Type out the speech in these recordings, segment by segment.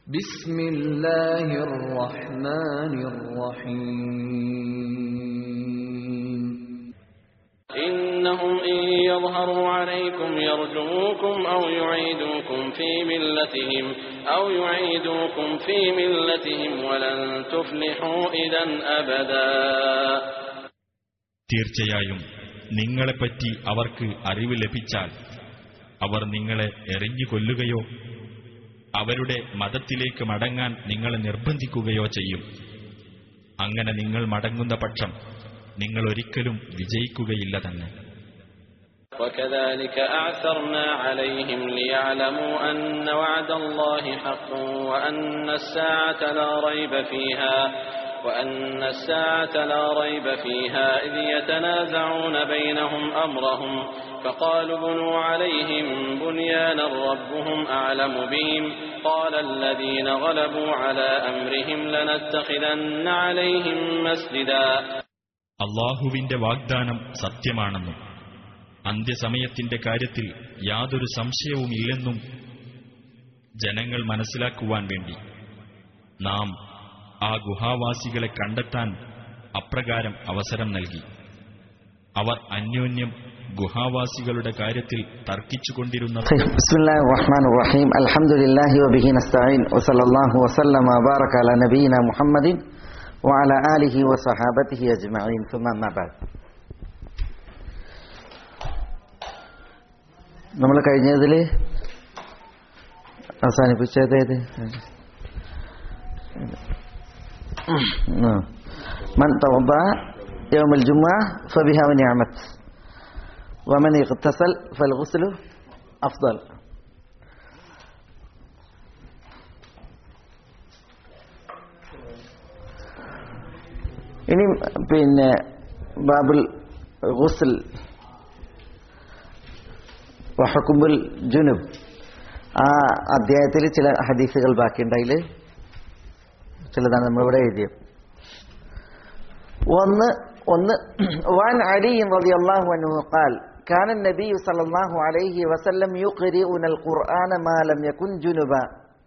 بسم الله الرحمن الرحيم إنهم إن يظهروا عليكم يرجموكم أو يعيدوكم في ملتهم أو يعيدوكم في ملتهم ولن تفلحوا إذا أبدا തീർച്ചയായും നിങ്ങളെപ്പറ്റി അവർക്ക് അറിവ് ലഭിച്ചാൽ അവർ നിങ്ങളെ എറിഞ്ഞു കൊല്ലുകയോ അവരുടെ മതത്തിലേക്ക് മടങ്ങാൻ നിങ്ങളെ നിർബന്ധിക്കുകയോ ചെയ്യും അങ്ങനെ നിങ്ങൾ മടങ്ങുന്ന പക്ഷം നിങ്ങൾ ഒരിക്കലും വിജയിക്കുകയില്ല തന്നെ وكذلك أعثرنا عليهم ليعلموا أن وعد الله حق وأن الساعة لا ريب فيها وأن الساعة لا ريب فيها إذ يتنازعون بينهم أمرهم فقالوا بنوا عليهم بنيانا ربهم أعلم بهم قال الذين غلبوا على أمرهم لنتخذن عليهم مسجدا അള്ളാഹുവിന്റെ വാഗ്ദാനം സത്യമാണെന്നും അന്ത്യസമയത്തിന്റെ കാര്യത്തിൽ യാതൊരു സംശയവുമില്ലെന്നും ജനങ്ങൾ മനസ്സിലാക്കുവാൻ വേണ്ടി നാം ആ ഗുഹാവാസികളെ കണ്ടെത്താൻ അപ്രകാരം അവസരം നൽകി അവർ അന്യോന്യം ഗുഹാവാസികളുടെ കാര്യത്തിൽ തർക്കിച്ചുകൊണ്ടിരുന്ന بسم الله الرحمن الرحيم الحمد لله وبه نستعين وصلى الله وسلم وبارك على نبينا محمد وعلى آله وصحابته أجمعين ثم أما بعد നമ്മൾ കഴിഞ്ഞതിൽ അവസാനിപ്പിച്ചത് ഏത് من توضأ يوم الجمعة فبها ونعمت ومن اغتسل فالغسل أفضل ഇനി പിന്നെ ബാബുൽ ഗുസ്ൽ വഹക്കുമ്പുൽ ജുനുബ് ആ അധ്യായത്തിൽ ചില ഹദീസുകൾ ബാക്കിയുണ്ടതിൽ ചിലതാണ് നമ്മളിവിടെ എഴുതിയത് ഒന്ന് ഒന്ന് وعن علي رضي الله عنه قال كان النبي صلى الله عليه وسلم يقرئنا القرآن ما لم يكن جنبا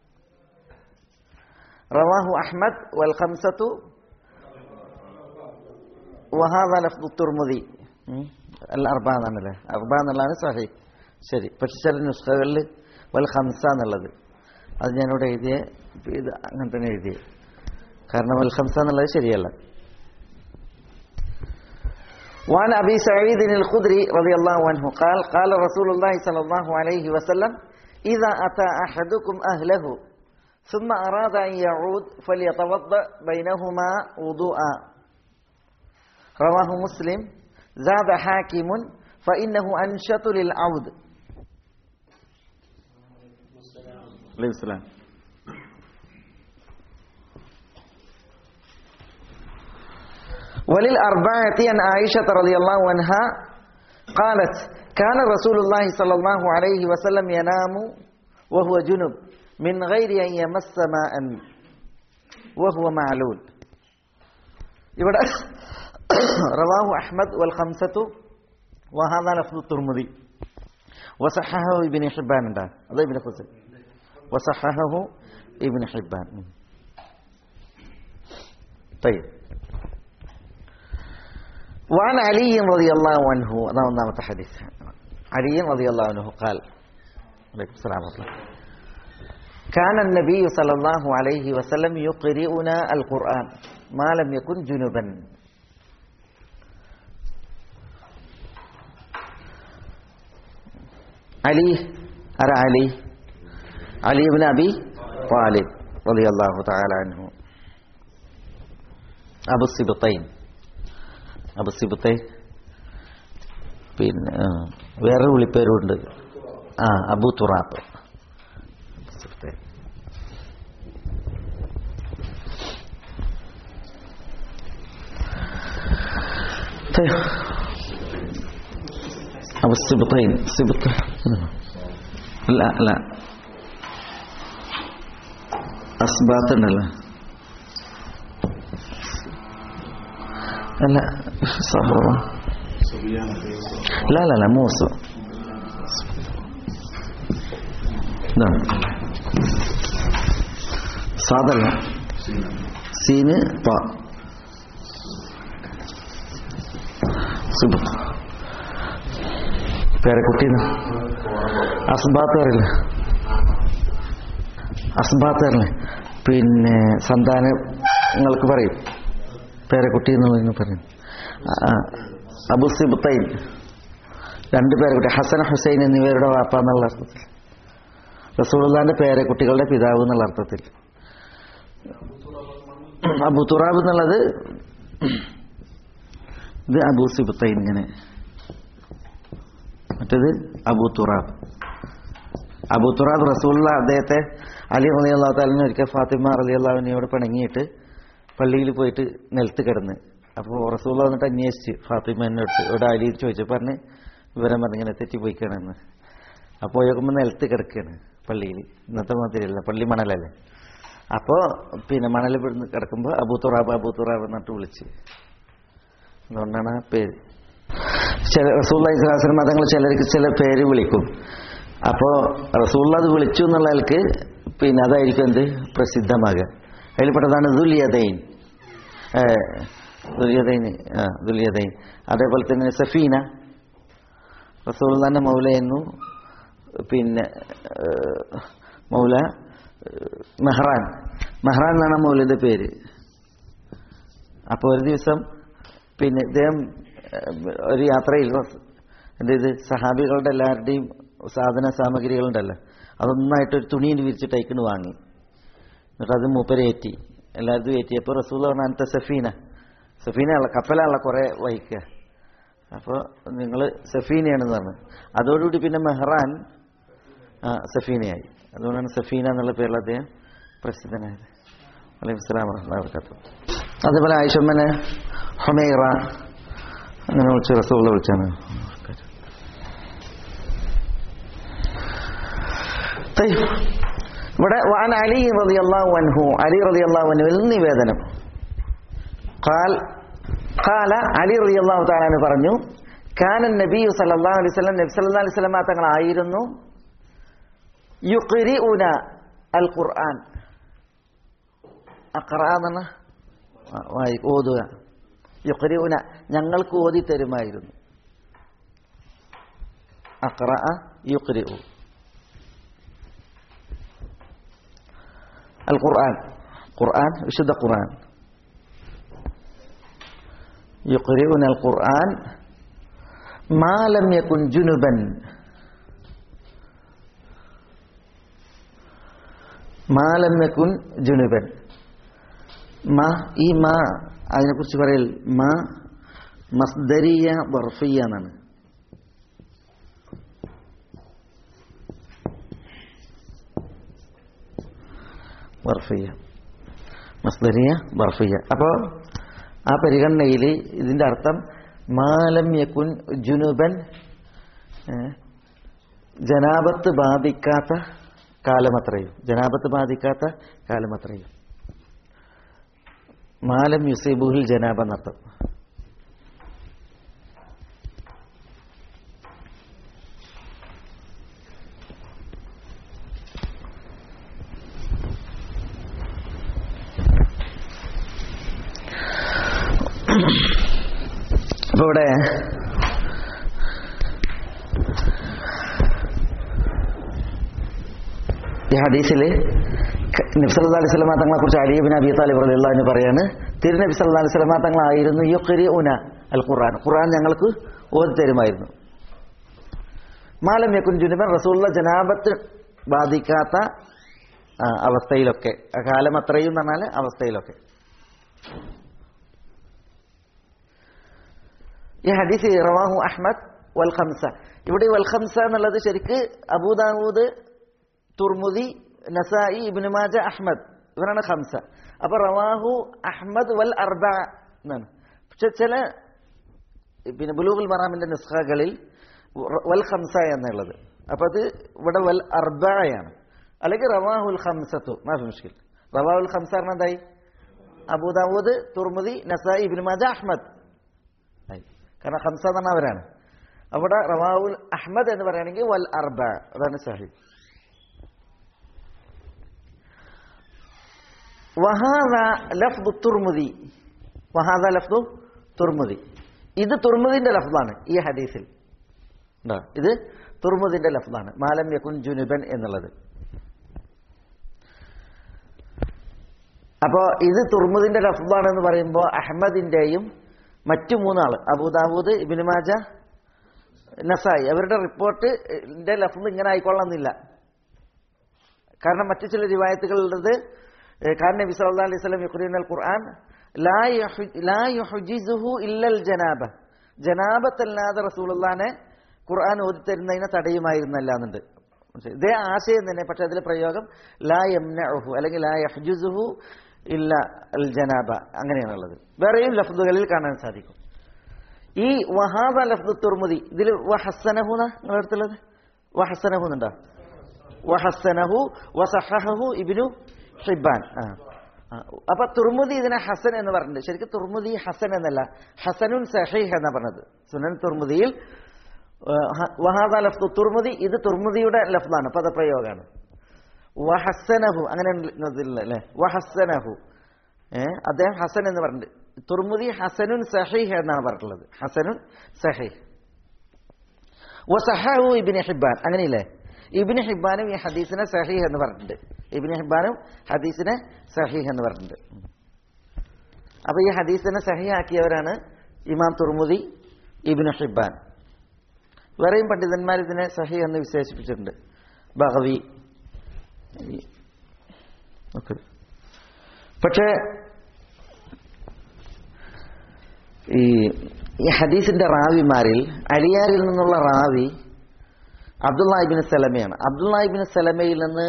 رواه أحمد والخمسة وهذا لفظ الترمذي الأربعة എന്നുള്ളത് അർബ എന്നുള്ളതാണ് സഹി ശരി പക്ഷെ ചില നുസ്ഖകളിൽ വൽ ഹംസ എന്നുള്ളത് അത് ഞാനിവിടെ എഴുതിയ ഇത് അങ്ങനെ തന്നെ എഴുതിയത് കാരണം വൽ ഹംസ എന്നുള്ളത് ശരിയല്ല وعن أبي سعيد الخدري رضي الله عنه قال قال رسول الله صلى الله عليه وسلم إذا أتى أحدكم أهله ثم أراد أن يعود فليتوضأ بينهما وضوءا رواه مسلم زاد حاكم فإنه أنشط للعود عليه السلام وللأربعة عن عائشة رضي الله عنها قالت كان رسول الله صلى الله عليه وسلم ينام وهو جنب من غير أن يمس ماء وهو معلول ഇവിടെ റവാഹു അഹ്മദ് വൽ ഖംസത്തു വഹാദ ലഫ്ദു തുർമുദി വസഹഹു ഇബ്നു ഹിബ്ബാൻ ഉണ്ട് അത് ഇബ്നു ഖുസൈ വസഹഹു ഇബ്നു ഹിബ്ബാൻ طيب وعن علي رضي الله عنه هذا نعم حديث علي رضي الله عنه قال عليكم السلام ورحمة الله كان النبي صلى الله عليه وسلم يقرئنا القرآن ما لم يكن جنبا علي أرى علي علي بن أبي طالب رضي الله تعالى عنه أبو السبطين അബു സിബത്തെ പിന്നെ വേറൊരു വിളിപ്പേരുണ്ട് ആ അബു തുറാപ്പ് أبو السبطين سبط لا لا أسباطنا لا لا صبر لا لا لا موسى نعم സാദല്ല സീന് പ സുബത്ത് പേരക്കുട്ടീന്ന് അസ്ബാത്തറില്ല അസ്ബാത്തറില്ലേ പിന്നെ സന്താനങ്ങൾക്ക് പറയും പേരക്കുട്ടി എന്നുള്ളതിന് പറയും ആ, അബു സിബത്തൈൻ രണ്ട് പേരക്കുട്ടി ഹസൻ ഹുസൈൻ എന്നിവരുടെ വാപ്പ എന്നുള്ള അർത്ഥത്തിൽ റസൂലുള്ളാന്റെ പേരക്കുട്ടികളുടെ പിതാവ് എന്നുള്ള അർത്ഥത്തിൽ അബു തുറാബ് എന്നുള്ളത് ഇത് അബു സിബത്തൈൻ ഇങ്ങനെ മറ്റേത് അബു തുറാബ് അബു തുറാബ് റസൂലുള്ള അദ്ദേഹത്തെ അലി റലി അള്ളാഹു താലിന് ഒരിക്കൽ ഫാത്തിമ റലി അള്ളാഹുവിനോട് പിണങ്ങിയിട്ട് പള്ളിയിൽ പോയിട്ട് നിലത്ത് കിടന്ന് അപ്പോൾ റസൂള്ള വന്നിട്ട് അന്വേഷിച്ച് ഫാത്തിമ എന്നോട് ഇവിടെ അലി ചോദിച്ചു പറഞ്ഞ് വിവരം പറഞ്ഞിങ്ങനെ തെറ്റിപ്പോയിക്കണമെന്ന് അപ്പോൾ നോക്കുമ്പോൾ നിലത്ത് കിടക്കുകയാണ് പള്ളിയിൽ ഇന്നത്തെ മാതിരിയല്ല പള്ളി മണലല്ലേ അപ്പോൾ പിന്നെ മണൽ പിടിന്ന് കിടക്കുമ്പോൾ അബൂ തുറാബ് അബൂ തുറാബ് എന്നിട്ട് വിളിച്ച് അതുകൊണ്ടാണ് ആ പേര് ചില റസൂള്ള ഇസ്ലാസ്ലം മതങ്ങൾ ചിലർക്ക് ചില പേര് വിളിക്കും അപ്പോൾ റസൂള്ള അത് വിളിച്ചു എന്നുള്ളവർക്ക് പിന്നെ അതായിരിക്കും എന്ത് പ്രസിദ്ധമാകുക അതിൽപ്പെട്ടതാണ് ദുലിയദൈൻ ദുലിയദൈൻ ആ ദുലിയദൈൻ അതേപോലെ തന്നെ സഫീന റസൂള്ളാന്റെ മൗലയെന്നു പിന്നെ ഏഹ്, മൗല ഏഹ്, മെഹ്റാൻ മെഹ്റാൻ എന്നാണ് ആ മൗലയുടെ പേര് അപ്പോൾ ഒരു ദിവസം പിന്നെ ഇദ്ദേഹം ഏഹ്, ഒരു യാത്രയിൽ എൻ്റെ ഇത് സഹാബികളുടെ എല്ലാവരുടെയും സാധന സാമഗ്രികളുണ്ടല്ലോ അതൊന്നായിട്ട് ഒരു തുണിയിൽ വിരിച്ചിട്ട് അയക്കണ് വാങ്ങി എന്നിട്ട് അത് മൂപ്പരേറ്റി എല്ലാവരും ഏറ്റിയപ്പോൾ റസൂൽ പറഞ്ഞ അനത്തെ സഫീന സഫീനയുള്ള കപ്പലാണല്ലോ കുറേ വഹിക്കുക അപ്പോൾ നിങ്ങൾ സഫീനയാണെന്ന് പറഞ്ഞു അതോടുകൂടി പിന്നെ മെഹ്റാൻ ആ, സഫീനയായി അതുകൊണ്ടാണ് സഫീന എന്നുള്ള പേരിൽ അദ്ദേഹം പ്രസിദ്ധനായത് അലൈഹി സ്വലാം വർക്കാത്തു അതേപോലെ ആയിഷമ്മനെ ഹൊമൈറ അങ്ങനെ വിളിച്ച് റസൂള്ള വിളിച്ചാണ് طيب. ഇവിടെ വാൻ അലി റളിയല്ലാഹു അൻഹു അലി റളിയല്ലാഹു അൻഹുവിൽ നിന്ന് നിവേദനം قال قال അലി റളിയല്ലാഹു തആല പറഞ്ഞു കാന നബി സല്ലല്ലാഹു അലൈഹി വസല്ലം നബി സല്ലല്ലാഹു അലൈഹി വസല്ലം തങ്ങൾ ആയിരുന്നു യുഖ്രിഉന അൽ ഖുർആൻ അഖറ എന്ന് വായി ഓതുക യുഖ്രിഉന ഞങ്ങൾക്ക് ഓതി തരുമായിരുന്നു അഖറ യുഖ്രിഉ അൽ ഖുർആൻ ഖുർആൻ വിശുദ്ധ ഖുർആൻ يقرئنا القرآن ما لم يكن جنبا ما لم يكن جنبا ما ഈ മാ അതിനെക്കുറിച്ച് പറയൽ മാ മസ്ദരിയ ബർഫിയ എന്നാണ് ബർഫിയ മസ്ദരിയ ബർഫിയ അപ്പോൾ ആ പരിഗണനയിൽ ഇതിന്റെ അർത്ഥം മാലം യക്കുൻ ജുനുബൻ ഏ, ജനാപത്ത് ബാധിക്കാത്ത കാലമത്രയും ജനാപത്ത് ബാധിക്കാത്ത കാലമത്രയും മാലം യുസൈബുഹിൽ ജനാബ എന്നർത്ഥം അപ്പൊ ഇവിടെ ഈ ഹദീസിൽ നബ്സല്ലാ അലൈഹി സ്വലമ തങ്ങളെ കുറിച്ച് അലീബിൻ അബി താലിബ് റളിയല്ലാഹു പറയാണ് തിരുനബി സല്ലല്ലാഹു അലൈഹി സ്വലമ തങ്ങളായിരുന്നു യുഖരി ഉന അൽ ഖുർആൻ ഖുർആൻ ഞങ്ങൾക്ക് ഓതി തരുമായിരുന്നു മാലം യക്കുൻ ജുനുബൻ റസൂള്ള ജനാബത്ത് ബാധിക്കാത്ത ആ, അവസ്ഥയിലൊക്കെ ആ കാലം അത്രയും എന്ന് പറഞ്ഞാൽ അവസ്ഥയിലൊക്കെ ഈ ഹദീസ് റവാഹു അഹ്മദ് വൽ ഖംസ ഇവിടെ വൽ ഖംസ എന്നുള്ളത് ശരിക്ക് Abu Dawud Tirmidhi Nasai Ibn Majah Ahmad ഇവരാണ് ഖംസ അപ്പൊ റവാഹു അഹ്മദ് വൽ അർബ എന്നാണ് പക്ഷെ ചില പിന്നെ ബുലൂഖുൽ മറാമിന്റെ നിസ്ഖകളിൽ വൽ ഖംസ എന്നുള്ളത് അപ്പൊ അത് ഇവിടെ വൽ അർബയാണ് അല്ലെങ്കിൽ റവാഹുൽ ഖംസത്തു മാഫി മുഷ്കിൽ റവാഹുൽ ഖംസ പറഞ്ഞാൽ എന്തായി Abu Dawud Tirmidhi Nasai Ibn Majah Ahmad ആയി കാരണം ഹംസ എന്ന് പറഞ്ഞാൽ അവരാണ് അവിടെ റവാവുൽ അഹ്മദ് എന്ന് പറയുകയാണെങ്കിൽ വൽ അർബ അതാണ് സഹി വഹാദ ലഫ്ദു തുർമുദി വഹാദ ലഫ്ദു തുർമുദി ഇത് തുർമുദിന്റെ ലഫ്ദാണ് ഈ ഹദീസിൽ ഉണ്ടോ? ഇത് തുർമുദിന്റെ ലഫ്ദാണ് മാലം യക്കുൻ ജുനുബൻ എന്നുള്ളത് അപ്പോ ഇത് തുർമുദിന്റെ ലഫ്ദാണെന്ന് പറയുമ്പോൾ അഹമ്മദിന്റെയും മറ്റു മൂന്നാള് അബൂദാവൂദ് ഇബിന് മാജ നസായി അവരുടെ റിപ്പോർട്ടിന്റെ ലഫ്ദ് ഇങ്ങനെ ആയിക്കൊള്ളണമെന്നില്ല കാരണം മറ്റു ചില റിവായത്തുകളുള്ളത് കാരണം നബി സല്ലല്ലാഹു അലൈഹി വസല്ലം യുഖ്രീന അൽ ഖുർആൻ ലാ യുഹ്- ലാ യുഹ്ജിസുഹു ഇല്ലൽ ജനാബ ജനാബത്തല്ലാതെ റസൂലുള്ളാനെ ഖുർആൻ ഓതി തരുന്നതിനെ തടയുമായിരുന്നല്ല എന്നുണ്ട് മനസ്സിലായോ? ഇതേ ആശയം തന്നെ പക്ഷെ അതിലെ പ്രയോഗം ലാ യംനഉഹു അല്ലെങ്കിൽ ലാ യഹ്ജുസുഹു ഇല്ല അൽ ജനാബ അങ്ങനെയാണുള്ളത് വേറെയും ലഫ്ദുകളിൽ കാണാൻ സാധിക്കും ഈ വഹാദ ലഫ്ദു തുർമുദി ഇതിൽ വഹസനഹുന നിങ്ങളുടെ അടുത്തുള്ളത് വഹസനഹു എന്നുണ്ടോ വഹസനഹു വസഹഹു ഇബ്നു ഹിബാൻ ആ ആ. അപ്പൊ തുർമുദി ഇതിനെ ഹസൻ എന്ന് പറഞ്ഞിട്ടുണ്ട് ശരിക്കും തുർമുദി ഹസൻ എന്നല്ല ഹസനുൻ സഹീഹ് എന്നാ പറഞ്ഞത് സുനൻ തുർമുദിയിൽ വഹാദ ലഫ്ദു തുർമുദി ഇത് തുർമുദിയുടെ ലഫ്ദാണ് പദപ്രയോഗമാണ് വഹസനഹു അങ്ങനെ അല്ലേ വഹസനഹു ഏ അദ്ദേഹം ഹസൻ എന്ന് പറഞ്ഞിട്ട് തുർമുദി ഹസനുൻ സഹീഹ് എന്നാണ് പറഞ്ഞിട്ടുള്ളത് ഹസനുൻ സഹീഹ് വസഹു ഇബിന് ഹിബാൻ അങ്ങനെയില്ലേ ഇബിന് ഹിബാനും ഈ ഹദീസിനെ സഹീഹ് എന്ന് പറഞ്ഞിട്ടുണ്ട് ഇബിന് ഹിബാനും ഹദീസിനെ സഹീഹ് എന്ന് പറഞ്ഞിട്ടുണ്ട് അപ്പൊ ഈ ഹദീസിനെ സഹിയാക്കിയവരാണ് ഇമാം തുർമുദി ഇബിന് ഹിബാൻ വേറെയും പണ്ഡിതന്മാർ ഇതിനെ സഹി എന്ന് വിശേഷിപ്പിച്ചിട്ടുണ്ട് ബഹവി ഈ- ഒക്കെ പക്ഷേ ഈ ഈ ഹദീസിന്റെ റാവിമാരിൽ അലിയാരിൽ നിന്നുള്ള റാവി അബ്ദുല്ലാഹിബിന് സലമയാണ് അബ്ദുല്ലാഹിബിന് സലമയിൽ നിന്ന്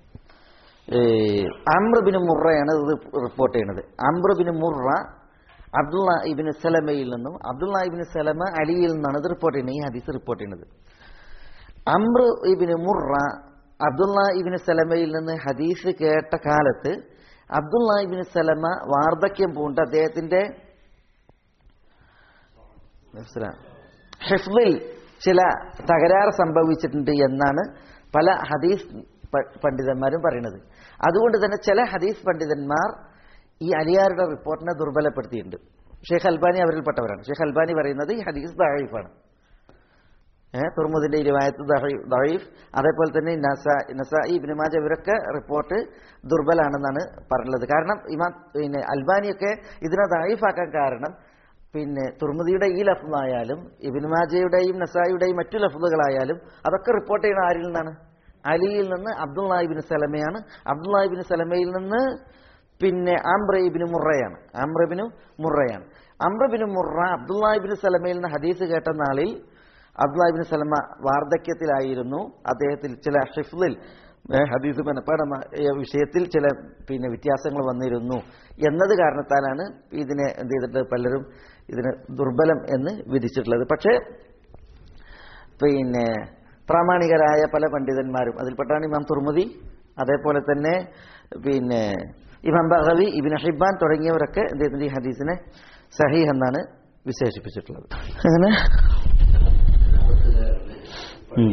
അമ്രബിന് മുറയാണ് ഇത് റിപ്പോർട്ട് ചെയ്യുന്നത് അമ്രബിന് മുറ അബ്ദുള്ള ഇബിന് സലമയിൽ നിന്നും അബ്ദുള്ള ഇബിന് സലമ അലിയിൽ നിന്നാണ് ഇത് റിപ്പോർട്ട് ചെയ്യുന്നത് ഈ ഹദീസ് റിപ്പോർട്ട് ചെയ്യുന്നത് അമ്ര ഇബിന് മുറ അബ്ദുള്ള ഇബിന് സലമയിൽ നിന്ന് ഹദീസ് കേട്ട കാലത്ത് അബ്ദുള്ള ഇബിന് സലമ വാർദ്ധക്യം പൂണ്ട് അദ്ദേഹത്തിന്റെ ഹിഫ്ദിൽ ചില തകരാറ് സംഭവിച്ചിട്ടുണ്ട് എന്നാണ് പല ഹദീസ് പ- പണ്ഡിതന്മാരും പറയുന്നത് അതുകൊണ്ട് തന്നെ ചില ഹദീസ് പണ്ഡിതന്മാർ ഈ അലിയാരുടെ റിപ്പോർട്ടിനെ ദുർബലപ്പെടുത്തിയിട്ടുണ്ട് ഷെയ്ഖ് അൽബാനി അവരിൽപ്പെട്ടവരാണ് ഷെയ്ഖ് അൽബാനി പറയുന്നത് ഈ ഹദീസ് ദഹീഫാണ് ഏഹ് തുർമുദിന്റെ ഇരുവായത്ത് ദഹീഫ് അതേപോലെ തന്നെ നസ- നസായി ഇബ്നു മാജ ഇവരൊക്കെ റിപ്പോർട്ട് ദുർബലാണെന്നാണ് പറഞ്ഞത് കാരണം ഇമാം പിന്നെ അൽബാനിയൊക്കെ ഇതിനെ ദഹീഫാക്കാൻ കാരണം പിന്നെ തുർമുദിയുടെ ഈ ലഫ്ലായാലും ഇബിൻ മാജയുടെയും നസായിയുടെയും മറ്റു ലഫ്ലുകളായാലും അതൊക്കെ റിപ്പോർട്ട് ചെയ്യുന്ന ആരിൽ നിന്നാണ് അലിയിൽ നിന്ന് അബ്ദുല്ലാഹിബിൻ സലമയാണ് അബ്ദുല്ലാഹിബിൻ സലമയിൽ നിന്ന് പിന്നെ ആംബ്രയിബിന് മുറയാണ് ആംബ്രബിന് മുറയാണ് അംബ്രബിന് മുറ അബ്ദുല്ലാഹിബിൻ സലമയിൽ നിന്ന് ഹദീസ് കേട്ട നാളിൽ അബ്ദുല്ലാഹിബിൻ സലമ വാർദ്ധക്യത്തിലായിരുന്നു അദ്ദേഹത്തിൽ ചില ഹിഫ്ലിൽ ഏ, ഹദീസ് മനപ്പാടമായ വിഷയത്തിൽ ചില പിന്നെ വ്യത്യാസങ്ങൾ വന്നിരുന്നു എന്നത് കാരണത്താലാണ് ഇതിനെ എന്ത് ചെയ്തിട്ട് പലരും ഇതിന് ദുർബലം എന്ന് വിധിച്ചിട്ടുള്ളത് പക്ഷേ പിന്നെ പ്രാമാണികരായ പല പണ്ഡിതന്മാരും അതിൽപ്പെട്ടാണ് ഇമാം തുർമുദി അതേപോലെ തന്നെ പിന്നെ ഇമാം ബഹവി ഇബിൻ ഹിബാൻ തുടങ്ങിയവരൊക്കെ അദ്ദേഹത്തിന്റെ ഈ ഹദീസിനെ സഹീഹ് എന്നാണ് വിശേഷിപ്പിച്ചിട്ടുള്ളത് അങ്ങനെ ഉം.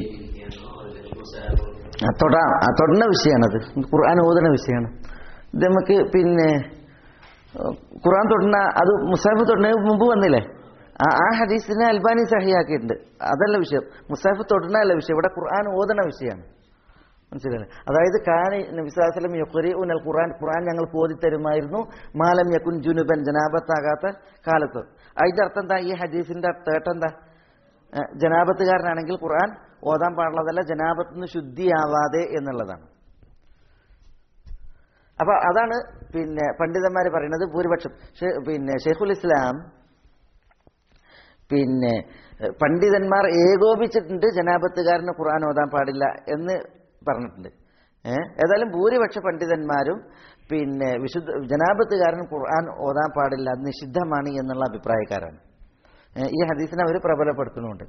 ആ, തൊട ആ, തൊടുന്ന വിഷയമാണത് ഖുർആൻ ഓതുന്ന വിഷയമാണ് ഇത് നമുക്ക് പിന്നെ ഏഹ്, ഖുർആൻ തൊടുന്ന അത് മുസാഫ് തൊടുന്നതിന് മുമ്പ് വന്നില്ലേ ആ ആ ഹദീസിനെ അൽബാനി സഹിയാക്കിയിട്ടുണ്ട് അതല്ല വിഷയം മുസാഫ് തൊടുന്നതല്ല വിഷയം ഇവിടെ ഖുർആൻ ഓതണ വിഷയമാണ് മനസ്സിലായില്ലേ അതായത് കാനി നബിസ്വലം യുഖറി ഉനൽ ഖുർആൻ ഖുർആൻ ഞങ്ങൾ ഓതി തരുമായിരുന്നു മാലം യക്കുൻ ജുനുബൻ ജനാബത്താകാത്ത കാലത്ത് അതിന്റെ അർത്ഥം എന്താ ഈ ഹദീസിന്റെ തേട്ടം എന്താ ഏഹ് ജനാപത്തുകാരനാണെങ്കിൽ ഖുർആൻ ഓതാൻ പാടുള്ളതല്ല ജനാപത്ത് നിന്ന് ശുദ്ധിയാവാതെ എന്നുള്ളതാണ് അപ്പൊ അതാണ് പിന്നെ പണ്ഡിതന്മാർ പറയുന്നത് ഭൂരിപക്ഷം ഷെ- പിന്നെ ഷെയ്ഖുൽ ഇസ്ലാം പിന്നെ ഏഹ് പണ്ഡിതന്മാർ ഏകോപിച്ചിട്ടുണ്ട് ജനാപത്തുകാരന് ഖുർആൻ ഓതാൻ പാടില്ല എന്ന് പറഞ്ഞിട്ടുണ്ട് ഏഹ് ഏതായാലും ഭൂരിപക്ഷ പണ്ഡിതന്മാരും പിന്നെ വിശുദ്ധ ജനാപത്തുകാരൻ ഖുർആൻ ഓതാൻ പാടില്ല അത് നിഷിദ്ധമാണ് എന്നുള്ള അഭിപ്രായക്കാരാണ് ഏഹ് ഈ ഹദീസിനെ അവർ പ്രബലപ്പെടുത്തുന്നുണ്ട്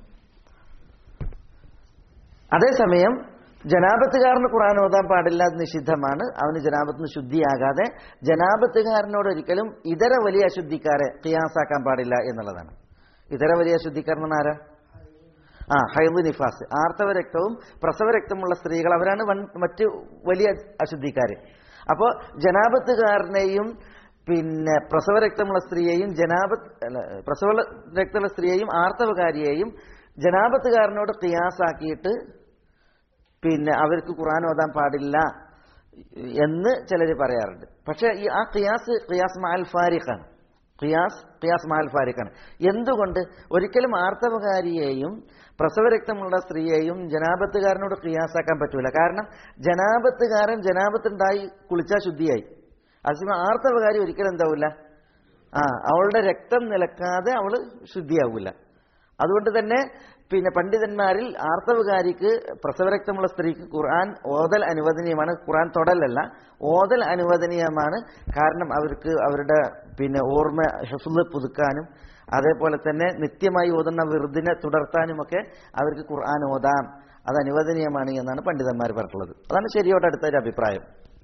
അതേസമയം ജനാപത്തുകാരന് ഖുർആൻ ഓതാൻ പാടില്ല അത് നിഷിദ്ധമാണ് അവന് ജനാപത്തിന് ശുദ്ധിയാകാതെ ജനാപത്തുകാരനോട് ഒരിക്കലും ഇതര വലിയ അശുദ്ധിക്കാരെ കിയാസാക്കാൻ പാടില്ല എന്നുള്ളതാണ് ഇതര വലിയ അശുദ്ധിക്കാരൻ ആരാ ആ ഹൈദ് നിഫാസ് ആർത്തവ രക്തവും പ്രസവ രക്തമുള്ള സ്ത്രീകൾ അവരാണ് വൻ മറ്റ് വലിയ അശുദ്ധിക്കാര് അപ്പോൾ ജനാപത്തുകാരനെയും പിന്നെ പ്രസവ രക്തമുള്ള സ്ത്രീയെയും ജനാപത്ത് അല്ല, പ്രസവ രക്തമുള്ള സ്ത്രീയെയും ആർത്തവകാരിയെയും ജനാപത്തുകാരനോട് കിയാസാക്കിയിട്ട് പിന്നെ അവർക്ക് ഖുർആൻ ഓതാൻ പാടില്ല എന്ന് ചിലർ പറയാറുണ്ട് പക്ഷേ ഈ ആ ഖിയാസ് ഖിയാസ് മാൽ ഫാരിഖാണ് ഖിയാസ് ഖിയാസ് മാൽ ഫാരിഖാണ് എന്തുകൊണ്ട് ഒരിക്കലും ആർത്തവകാരിയെയും പ്രസവരക്തമുള്ള സ്ത്രീയെയും ജനാപത്തുകാരനോട് ഖിയാസാക്കാൻ പറ്റൂല കാരണം ജനാപത്തുകാരൻ ജനാപത്തുണ്ടായി കുളിച്ചാൽ ശുദ്ധിയായി അതേസമയം ആർത്തവകാരി ഒരിക്കലും എന്താവില്ല ആ അവളുടെ രക്തം നിലക്കാതെ അവള് ശുദ്ധിയാവില്ല അതുകൊണ്ട് തന്നെ പിന്നെ പണ്ഡിതന്മാരിൽ ആർത്തവകാരിക്ക് പ്രസവരക്തമുള്ള സ്ത്രീക്ക് ഖുർആൻ ഓതൽ അനുവദനീയമാണ് ഖുർആൻ തൊടലല്ല ഓതൽ അനുവദനീയമാണ് കാരണം അവർക്ക് അവരുടെ പിന്നെ ഓർമ്മ ഹെഫുല് പുതുക്കാനും അതേപോലെ തന്നെ നിത്യമായി ഓതുന്ന വെറുതിനെ തുടർത്താനുമൊക്കെ അവർക്ക് ഖുർആൻ ഓതാം അത് അനുവദനീയമാണ് എന്നാണ് പണ്ഡിതന്മാർ പറഞ്ഞിട്ടുള്ളത് അതാണ് ശരിയോട് അടുത്ത ഒരു അഭിപ്രായം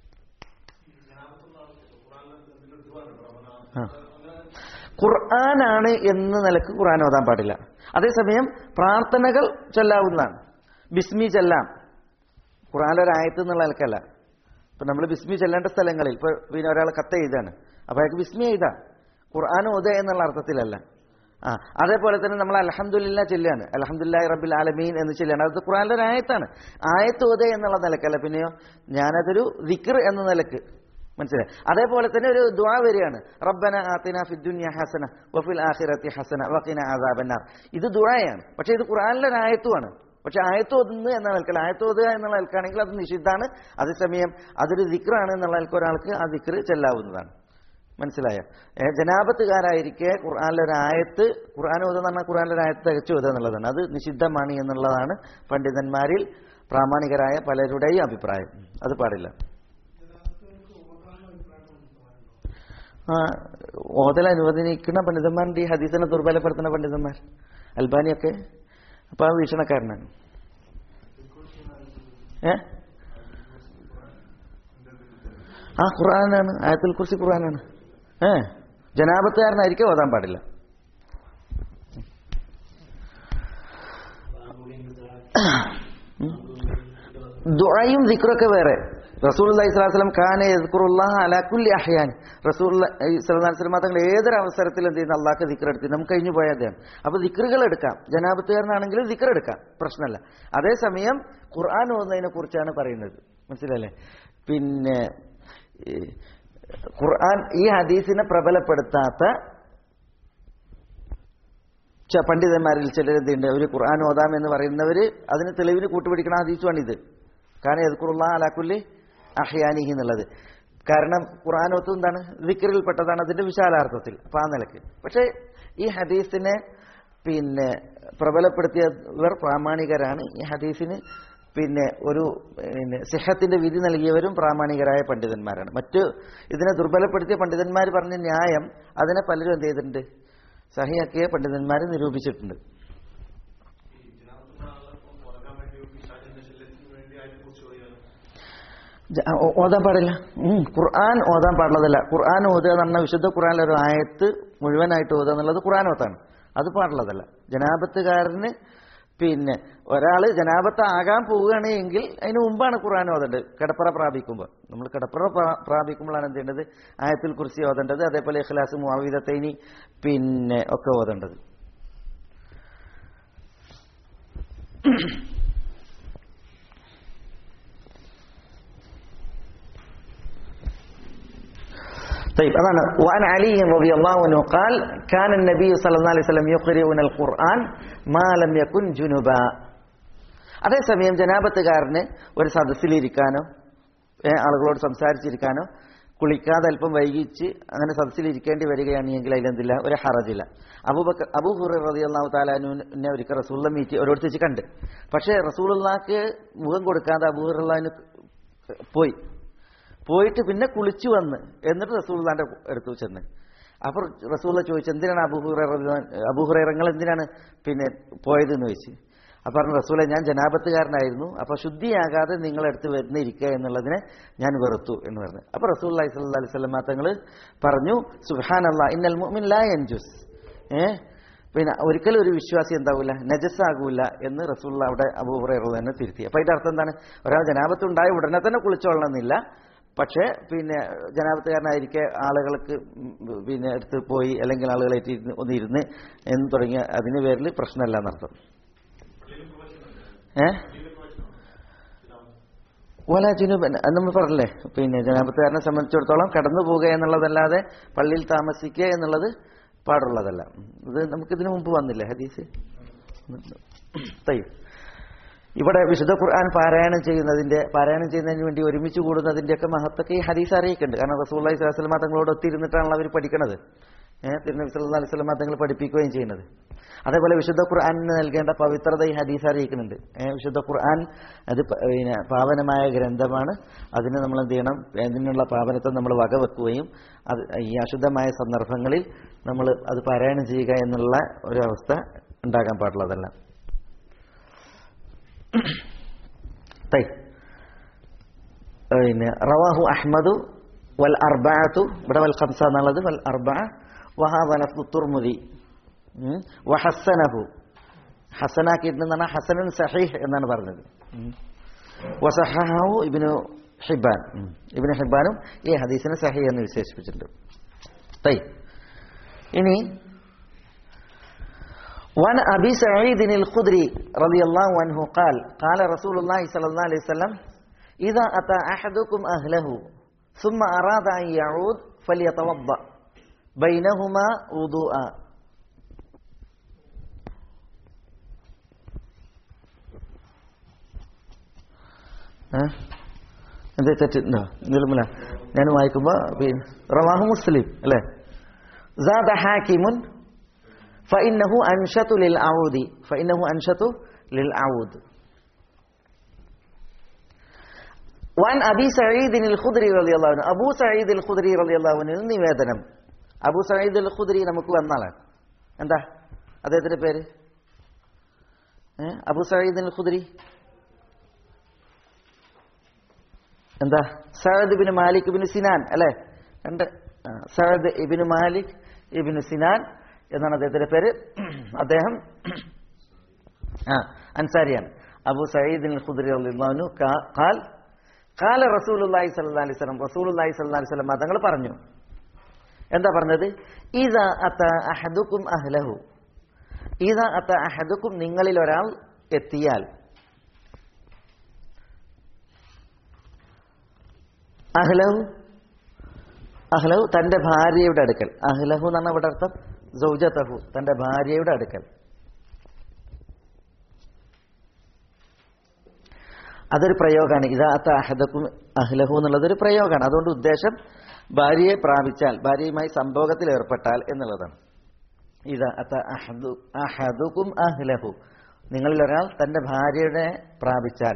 ആ. ഖുർആനാണ് എന്ന് നിലക്ക് ഖുർആൻ ഓതാൻ പാടില്ല അതേസമയം പ്രാർത്ഥനകൾ ചൊല്ലാവുന്നതാണ് ബിസ്മി ചെല്ലാം ഖുർആാനൊരായത്ത് എന്നുള്ള നിലക്കല്ല ഇപ്പൊ നമ്മൾ ബിസ്മി ചെല്ലേണ്ട സ്ഥലങ്ങളിൽ ഇപ്പൊ പിന്നെ ഒരാൾ കത്ത് എഴുതാണ് അപ്പൊ അയാൾക്ക് ബിസ്മി എഴുതാം ഖുർആൻ ഓത എന്നുള്ള അർത്ഥത്തിലല്ല ആ അതേപോലെ തന്നെ നമ്മൾ അലഹമുല്ല ചെല്ലാണ് അലഹമുല്ലാ റബ്ബിൽ ആലമീൻ എന്ന് ചെല്ലാണ് അത് ഖുർആാനിലെ ഒരു ആയത്താണ് ആയത്ത് ഓത എന്നുള്ള നിലക്കല്ല പിന്നെയോ ഞാനതൊരു ദിക്ർ എന്ന നിലക്ക് മനസ്സിലായി അതേപോലെ തന്നെ ഒരു ദുആ വരികയാണ് റബ്ബന ആത്തിന ഫിദ്ദുനിയ ഹസന വഫിൽ ആഖിറത്തി ഹസന വഖിന അദാബന്നാർ ഇത് ദുആയാണ് പക്ഷേ ഇത് ഖുർആനിലെ ഒരു ആയത്തുമാണ് പക്ഷെ ആയത്തോതുന്നു എന്ന നിലക്കല്ല ആയത്തോതുക എന്നുള്ള നിലക്കാണെങ്കിൽ അത് നിഷിദ്ധാണ് അതേസമയം അതൊരു ദിക്റാണ് എന്നുള്ള നിലക്ക് ഒരാൾക്ക് ആ ദിക്ർ ചെല്ലാവുന്നതാണ് മനസ്സിലായോ ഏ, ജനാപത്തുകാരായിരിക്കെ ഖുർആനിലെ ഒരു ആയത്ത് ഖുർആൻ ഓതെന്ന് പറഞ്ഞാൽ ഖുർആനിലെ ഒരു ആയത്ത് തികച്ചു ഓതുക എന്നുള്ളതാണ് അത് നിഷിദ്ധമാണ് എന്നുള്ളതാണ് പണ്ഡിതന്മാരിൽ പ്രാമാണികരായ പലരുടെയും അഭിപ്രായം അത് പാടില്ല ആ ഓതൽ അനുവദിക്കുന്ന പണ്ഡിതന്മാരുണ്ട് ഈ ഹദീസിനെ ദുർബലപ്പെടുത്തുന്ന പണ്ഡിതന്മാർ അൽബാനിയൊക്കെ അപ്പൊ ആ വീക്ഷണക്കാരനാണ് ഏ ആ ഖുർആനാണ് ആയത്തുൽ കുറിച്ച് ഖുർആനാണ് ഏ ജനാപത്തുകാരനായിരിക്കും ഓതാൻ പാടില്ല ദുആയും ദിക്റൊക്കെ വേറെ റസൂൽ അലൈഹിസ്ലാം ഖാനെ യദ്കുറുല്ലാഹ അലാ കുല്ലി അഹ്യാൻ റസൂൽ സ്വലം തങ്ങൾ ഏതൊരു അവസരത്തിൽ എന്ത് ചെയ്യുന്ന അള്ളാഹ്ക്ക് ദിക്ർ എടുത്ത് നമുക്ക് കഴിഞ്ഞു പോയതാണ് അപ്പൊ ദിക്റുകൾ എടുക്കാം ജനാപത്തുകാരനാണെങ്കിൽ ദിക്ർ എടുക്കാം പ്രശ്നമല്ല അതേസമയം ഖുർആൻ ഓതുന്നതിനെ കുറിച്ചാണ് പറയുന്നത് മനസ്സിലല്ലേ പിന്നെ ഈ ഖുർആൻ ഈ ഹദീസിനെ പ്രബലപ്പെടുത്താത്ത ച- പണ്ഡിതന്മാരിൽ ചിലരെന്തുണ്ട് ഒരു ഖുർആൻ ഓതാം എന്ന് പറയുന്നവര് അതിന് തെളിവിന് കൂട്ടുപിടിക്കണ ഹദീസുമാണിത് കാരണം എതുക്കുറുള്ള അലാക്കുല്ലി അഹ്യാനിഹി എന്നുള്ളത് കാരണം ഖുർആൻ ഒത്ത് എന്താണ് വിക്രിൽ പെട്ടതാണ് അതിന്റെ വിശാലാർത്ഥത്തിൽ അപ്പൊ ആ നിലക്ക് പക്ഷേ ഈ ഹദീസിനെ പിന്നെ പ്രബലപ്പെടുത്തിയവർ പ്രാമാണികരാണ് ഈ ഹദീസിന് പിന്നെ ഒരു പിന്നെ സിഹത്തിന്റെ വിധി നൽകിയവരും പ്രാമാണികരായ പണ്ഡിതന്മാരാണ് മറ്റു ഇതിനെ ദുർബലപ്പെടുത്തിയ പണ്ഡിതന്മാർ പറഞ്ഞ ന്യായം അതിനെ പലരും എന്ത് ചെയ്തിട്ടുണ്ട് സഹിയാക്കിയ പണ്ഡിതന്മാർ നിരൂപിച്ചിട്ടുണ്ട് ജ- ഓ- ഓതാൻ പാടില്ല ഉം, ഖുർആൻ ഓതാൻ പാടുള്ളതല്ല ഖുർആൻ ഓതുക എന്ന് പറഞ്ഞാൽ വിശുദ്ധ ഖുർആനിലെ ഒരു ആയത്ത് മുഴുവനായിട്ട് ഓതുക എന്നുള്ളത് ഖുർആൻ ഓത്താണ് അത് പാടുള്ളതല്ല ജനാപത്തുകാരന് പിന്നെ ഒരാൾ ജനാപത്ത് ആകാൻ പോവുകയാണ് എങ്കിൽ അതിന് മുമ്പാണ് ഖുർആൻ ഓതേണ്ടത് കിടപ്പറ പ്രാപിക്കുമ്പോൾ നമ്മൾ കിടപ്പറ പ്രാ- പ്രാപിക്കുമ്പോഴാണ് എന്ത് ചെയ്യേണ്ടത് ആയത്തിൽ കുറിച്ച് ഓതേണ്ടത് അതേപോലെ ഇഖ്ലാസ് മുഅവിദത്തൈനി പിന്നെ ഒക്കെ ഓതേണ്ടത് طيب أنا وعن علي رضي الله عنه قال كان النبي صلى الله عليه وسلم يقرئون القرآن ما لم يكن جنبا അതേസമയം ജനാപത്തുകാരന് ഒരു സദസ്സിലിരിക്കാനോ ഏ, ആളുകളോട് സംസാരിച്ചിരിക്കാനോ കുളിക്കാതെ അല്പം വൈകിച്ച് അങ്ങനെ സദസ്സിലിരിക്കേണ്ടി വരികയാണെങ്കിൽ അതിലെന്തില്ല ഒരു ഹറജില്ല അബൂബക്ക അബൂ ഹുറ റളിയല്ലാഹു താലാനുവിനെ ഒരിക്കൽ റസൂള്ള മീറ്റ് ഒരിടത്ത് വെച്ച് കണ്ട് പക്ഷേ റസൂലുള്ളാക്ക് മുഖം കൊടുക്കാതെ അബൂഹുറുള്ളാഹിന് പോയി പോയിട്ട് പിന്നെ കുളിച്ചു വന്ന് എന്നിട്ട് റസൂള്ളാന്റെ അടുത്ത് ചെന്ന് അപ്പൊ റസൂള്ള ചോദിച്ചു എന്തിനാണ് അബൂഹുറ അബൂഹുറങ്ങൾ എന്തിനാണ് പിന്നെ പോയതെന്ന് ചോദിച്ചു അപ്പൊ പറഞ്ഞു റസൂലെ ഞാൻ ജനാപത്തുകാരനായിരുന്നു അപ്പൊ ശുദ്ധിയാകാതെ നിങ്ങളടുത്ത് വരുന്നിരിക്കുക എന്നുള്ളതിനെ ഞാൻ വെറുത്തു എന്ന് പറഞ്ഞു അപ്പൊ റസൂൽ അലൈഹി സ്വല്ലാ അലൈഹി സ്വലമ തങ്ങൾ പറഞ്ഞു സുഹാൻ അള്ളാ ഇന്നൽ മുഅ്മിൻ ലാ യൻജുസ് ഏ പിന്നെ ഒരിക്കലും ഒരു വിശ്വാസി എന്താവില്ല നജസ്സാകൂല എന്ന് റസൂള്ള അവിടെ അബൂഹുറ തന്നെ തിരുത്തി അപ്പൊ അതിന്റെ അർത്ഥം എന്താണ് ഒരാൾ ജനാപത്ത് ഉണ്ടായ ഉടനെ തന്നെ കുളിച്ചോളണമെന്നില്ല പക്ഷേ പിന്നെ ജനാപത്തുകാരനായിരിക്കെ ആളുകൾക്ക് ഉം പിന്നെ അടുത്ത് പോയി അല്ലെങ്കിൽ ആളുകളായിട്ട് ഇരുന്ന് ഒന്നിരുന്ന് എന്ന് തുടങ്ങിയ അതിന് പേരിൽ പ്രശ്നമല്ല എന്നർത്ഥം ഏ ഓല ജുനൂബൻ അത് നമ്മൾ പറഞ്ഞില്ലേ പിന്നെ ജനാപത്തുകാരനെ സംബന്ധിച്ചിടത്തോളം കടന്നു പോവുക എന്നുള്ളതല്ലാതെ പള്ളിയിൽ താമസിക്കുക എന്നുള്ളത് പാടുള്ളതല്ല ഇത് നമുക്കിതിനു മുമ്പ് വന്നില്ലേ ഹദീസ് തയ്യും ഇവിടെ വിശുദ്ധ ഖുർആൻ പാരായണം ചെയ്യുന്നതിന്റെ പാരായണം ചെയ്യുന്നതിന് വേണ്ടി ഒരുമിച്ച് കൂടുന്നതിന്റെ ഒക്കെ മഹത്വക്കെ ഈ ഹദീസ് അറിയിക്കുന്നുണ്ട് കാരണം റസൂള്ളി സ്വലമ തങ്ങളോട് ഒത്തിരുന്നിട്ടാണല്ലോ അവർ പഠിക്കണത് ഏഹ് തിരുനബി സല്ലല്ലാഹു അലൈഹി വസല്ലമ തങ്ങൾ പഠിപ്പിക്കുകയും ചെയ്യുന്നത് അതേപോലെ വിശുദ്ധ ഖുർആനിന് നൽകേണ്ട പവിത്രത ഈ ഹദീസ് അറിയിക്കുന്നുണ്ട് ഏഹ് വിശുദ്ധ ഖുർആൻ അത് പ- പിന്നെ പാവനമായ ഗ്രന്ഥമാണ് അതിന് നമ്മൾ എന്ത് ചെയ്യണം അതിനുള്ള പാവനത്തെ നമ്മൾ വകവെക്കുകയും അത് ഈ അശുദ്ധമായ സന്ദർഭങ്ങളിൽ നമ്മൾ അത് പാരായണം ചെയ്യുക എന്നുള്ള ഒരു അവസ്ഥ ഉണ്ടാകാൻ പാടുള്ളതല്ല طيب പിന്നെ റവാഹു അഹ്മദു വൽ അർബഅത്തു ഇവിടെ വൽ ഖംസ എന്നുള്ളത് വൽ അർബഅ വഹാദ ലഫ്ദു തുർമുദി ഉം. വഹസ്സനഹു ഹസനാക്കിയിട്ടെന്ന് പറഞ്ഞാൽ ഹസനുൻ സഹീഹ് എന്നാണ് പറഞ്ഞത് ഉം. വസഹഹു ഇബ്നു ഹിബാൻ ഉം. ഇബ്നു ഹിബാനും ഈ ഹദീസിനെ സഹീഹ് എന്ന് വിശേഷിപ്പിച്ചിട്ടുണ്ട് طيب ഇനി وعن أبي سعيد الخدري رضي الله عنه قال قال رسول الله صلى الله عليه وسلم إذا أتى أحدكم أهله ثم أراد أن يعود فليتوضأ بينهما وضوءا ها എന്ത് തെറ്റുണ്ടോ നിർമ്മല ഞാൻ വായിക്കുമ്പോ പിന്നെ റവാഹു മുസ്ലിം അല്ലേ زاد حاكم فإنه أنشط للعود فإنه أنشط للعود وعن أبي سعيد الخدري رضي الله عنه أبو سعيد الخدري رضي الله عنه നിവേദനം അബു സയ്യിദ് അൽ ഖുദ്രി നമുക്ക് വന്നാളാണ് എന്താ അദ്ദേഹത്തിന്റെ പേര് ഏ? അബു സയ്യിദ് അൽ ഖുദ്രി എന്താ Saad Ibn Malik Ibn Sinan അല്ലേ രണ്ട് ആ, Saad Ibn Malik Ibn Sinan എന്നാണ് അദ്ദേഹത്തിന്റെ പേര് അദ്ദേഹം ആ അൻസാരിയാണ് അബു സയ്യിദ് അൽ ഖുദ്രി റളിയല്ലാഹു അൻഹു കാ- ഖാൽ ഖാല റസൂലുള്ളാഹി സ്വല്ലല്ലാഹി അലൈഹി വസല്ലം റസൂലുള്ളാഹി സ്വല്ലല്ലാഹി അലൈഹി വസല്ലം തങ്ങൾ പറഞ്ഞു എന്താ പറഞ്ഞത് ഇദാ അത അഹദുക്കും അഹ്ലഹു ഇദാ അത അഹദുക്കും നിങ്ങളിൽ ഒരാൾ എത്തിയാൽ അഹ്ലഹു അഹ്ലഹു തന്റെ ഭാര്യയുടെ അടുക്കൽ അഹ്ലഹു എന്നാണ് ഇവിടെ അർത്ഥം സൗജതഹു തന്റെ ഭാര്യയുടെ അടുക്കൽ അതൊരു പ്രയോഗമാണ് ഇതാത്ത അഹദക്കും അഹ്ലഹു എന്നുള്ളത് ഒരു പ്രയോഗമാണ് അതുകൊണ്ട് ഉദ്ദേശം ഭാര്യയെ പ്രാപിച്ചാൽ ഭാര്യയുമായി സംഭോഗത്തിൽ ഏർപ്പെട്ടാൽ എന്നുള്ളതാണ് ഇതാ അത്ത അഹദു അഹദുക്കും അഹ്ലഹു നിങ്ങളിൽ ഒരാൾ തന്റെ ഭാര്യയുടെ പ്രാപിച്ചാൽ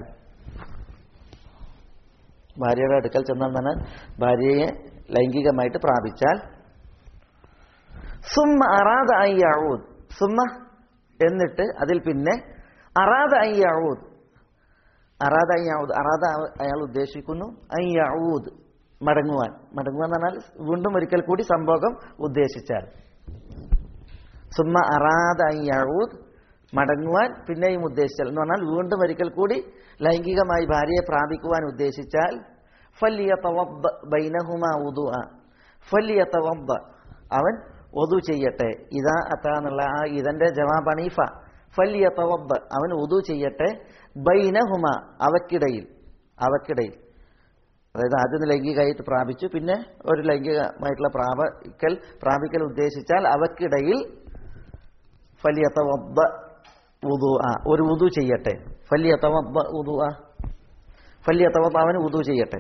ഭാര്യയുടെ അടുക്കൽ ചെന്നാൽ പറഞ്ഞാൽ ഭാര്യയെ ലൈംഗികമായിട്ട് പ്രാപിച്ചാൽ സുമ്മ അറാദ അയ്യാവൂദ് സുമ്മ എന്നിട്ട് അതിൽ പിന്നെ അറാദ അയ്യാവൂദ് അറാദ അയ്യാവൂദ് അറാദ അയാൾ ഉദ്ദേശിക്കുന്നു അയ്യാവൂദ് മടങ്ങുവാൻ മടങ്ങുക എന്ന് പറഞ്ഞാൽ വീണ്ടും ഒരിക്കൽ കൂടി സംഭോഗം ഉദ്ദേശിച്ചാൽ സുമ്മ അറാദ അയ്യാവൂദ് മടങ്ങുവാൻ പിന്നെയും ഉദ്ദേശിച്ചാൽ എന്ന് പറഞ്ഞാൽ വീണ്ടും ഒരിക്കൽ കൂടി ലൈംഗികമായി ഭാര്യയെ പ്രാപിക്കുവാൻ ഉദ്ദേശിച്ചാൽ ഫല്യതവദ്ദ ബൈനഹുമ ഉദുഅ ഫല്യതവദ്ദ അവൻ ഒതു ചെയ്യട്ടെ ഇതാ അത്ത എന്നുള്ള ആ ഇതന്റെ ജവാബാണ് ഈഫ ഫല്യതവദ്ദ അവൻ ഉദു ചെയ്യട്ടെ ബൈനഹുമ അവക്കിടയിൽ അവക്കിടയിൽ അതായത് ആദ്യം ലൈംഗികമായിട്ട് പ്രാപിച്ചു പിന്നെ ഒരു ലൈംഗികമായിട്ടുള്ള പ്രാപിക്കൽ പ്രാപിക്കൽ ഉദ്ദേശിച്ചാൽ അവക്കിടയിൽ ഫലിയത്തവദ്ദ ഉദു ആ ഒരു ഉദു ചെയ്യട്ടെ ഫലിയത്തവദ്ദ ഉദു ആ ഫലിയത്തവദ്ദ അവന് ഉദു ചെയ്യട്ടെ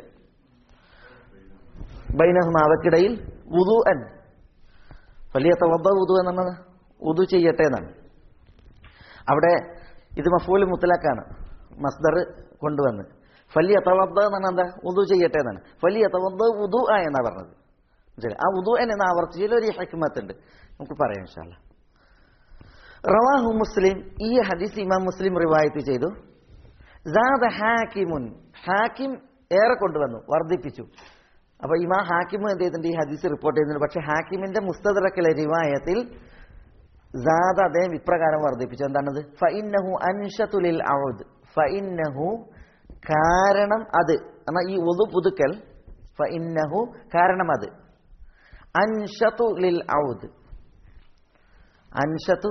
ബൈനഹുമ അവക്കിടയിൽ ഉദു അൻ ഫലിയത്തവദ്ദ ഉദു എന്നുള്ളത് ഉദു ചെയ്യട്ടെ എന്നാണ് അവിടെ ഇത് മഫൂൽ മുത്തലാക്കാണ് മസ്ദർ കൊണ്ടുവന്ന് ഫലിയ തവദ്ദ എന്നാണ് എന്താ ഉദു ചെയ്യട്ടെ എന്നാണ് ഫലിയ തവദ്ദ ഉദു ആ എന്നാ പറഞ്ഞത് മനസ്സിലായോ? ആ ഉദു എന്ന ആവർത്തിച്ചതിൽ ഒരു ഹിക്മത്ത് ഉണ്ട് നമുക്ക് പറയാം ഇൻഷാല്ല റവാഹു മുസ്ലിം ഈ ഹദീസ് ഇമാം മുസ്ലിം റിവായത്ത് ചെയ്തു സാദ ഹാക്കിമുൻ ഹാക്കിം ഏറെ കൊണ്ടുവന്നു വർദ്ധിപ്പിച്ചു അപ്പൊ ഇമാ ഹാക്കിം എന്ത് ചെയ്തിട്ടുണ്ട് ഈ ഹദീസ് റിപ്പോർട്ട് ചെയ്യുന്നുണ്ട് പക്ഷെ ഹാക്കിമിന്റെ മുസ്തദറക്കിലെ റിവായത്തിൽ സാദ അദ്ദേഹം ഇപ്രകാരം വർദ്ധിപ്പിച്ചു എന്താണത് ഫഇന്നഹു അൻഷതുലിൽ ഔദ് ഫഇന്നഹു കാരണം അത് എന്നാൽ ഈ ഒതു പുതുക്കൽ ഫഇന്നഹു കാരണം അത് അൻഷതു ലിൽ ഔദ് അൻഷത്തു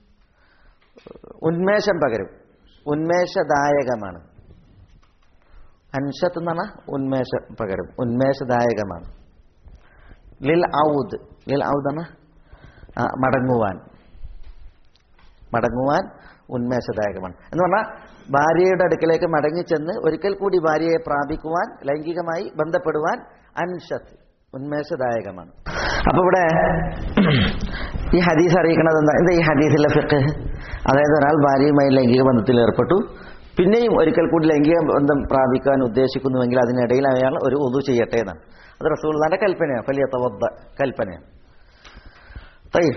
ഉന്മേഷം പകരും ഉന്മേഷദായകമാണ് അൻഷത്ത് എന്ന് പറഞ്ഞാൽ ഉന്മേഷ പകരും ഉന്മേഷദായകമാണ് ലിൽ ഔദ് ലിൽ ഔദ് എന്ന മടങ്ങുവാൻ മടങ്ങുവാൻ ഉന്മേഷദായകമാണ് എന്ന് പറഞ്ഞാൽ ഭാര്യയുടെ അടുക്കലേക്ക് മടങ്ങിച്ചെന്ന് ഒരിക്കൽ കൂടി ഭാര്യയെ പ്രാപിക്കുവാൻ ലൈംഗികമായി ബന്ധപ്പെടുവാൻ അൻഷത്ത് ഉന്മേഷദായകമാണ് അപ്പൊ ഇവിടെ ഈ ഹദീസ് അറിയിക്കുന്നത് എന്താ എന്താ ഈ ഹദീസിലെ ഫിഖ് അതായത് ഒരാൾ ഭാര്യയുമായി ലൈംഗിക ബന്ധത്തിൽ ഏർപ്പെട്ടു പിന്നെയും ഒരിക്കൽ കൂടി ലൈംഗിക ബന്ധം പ്രാപിക്കാൻ ഉദ്ദേശിക്കുന്നുവെങ്കിൽ അതിനിടയിൽ അയാൾ ഒരു ഉദു ചെയ്യട്ടെ എന്നാണ് അത് റസൂള്ളാന്റെ കൽപ്പനയാണ് വലിയ തവദ്ദ കൽപ്പനയാണ് തയ്യ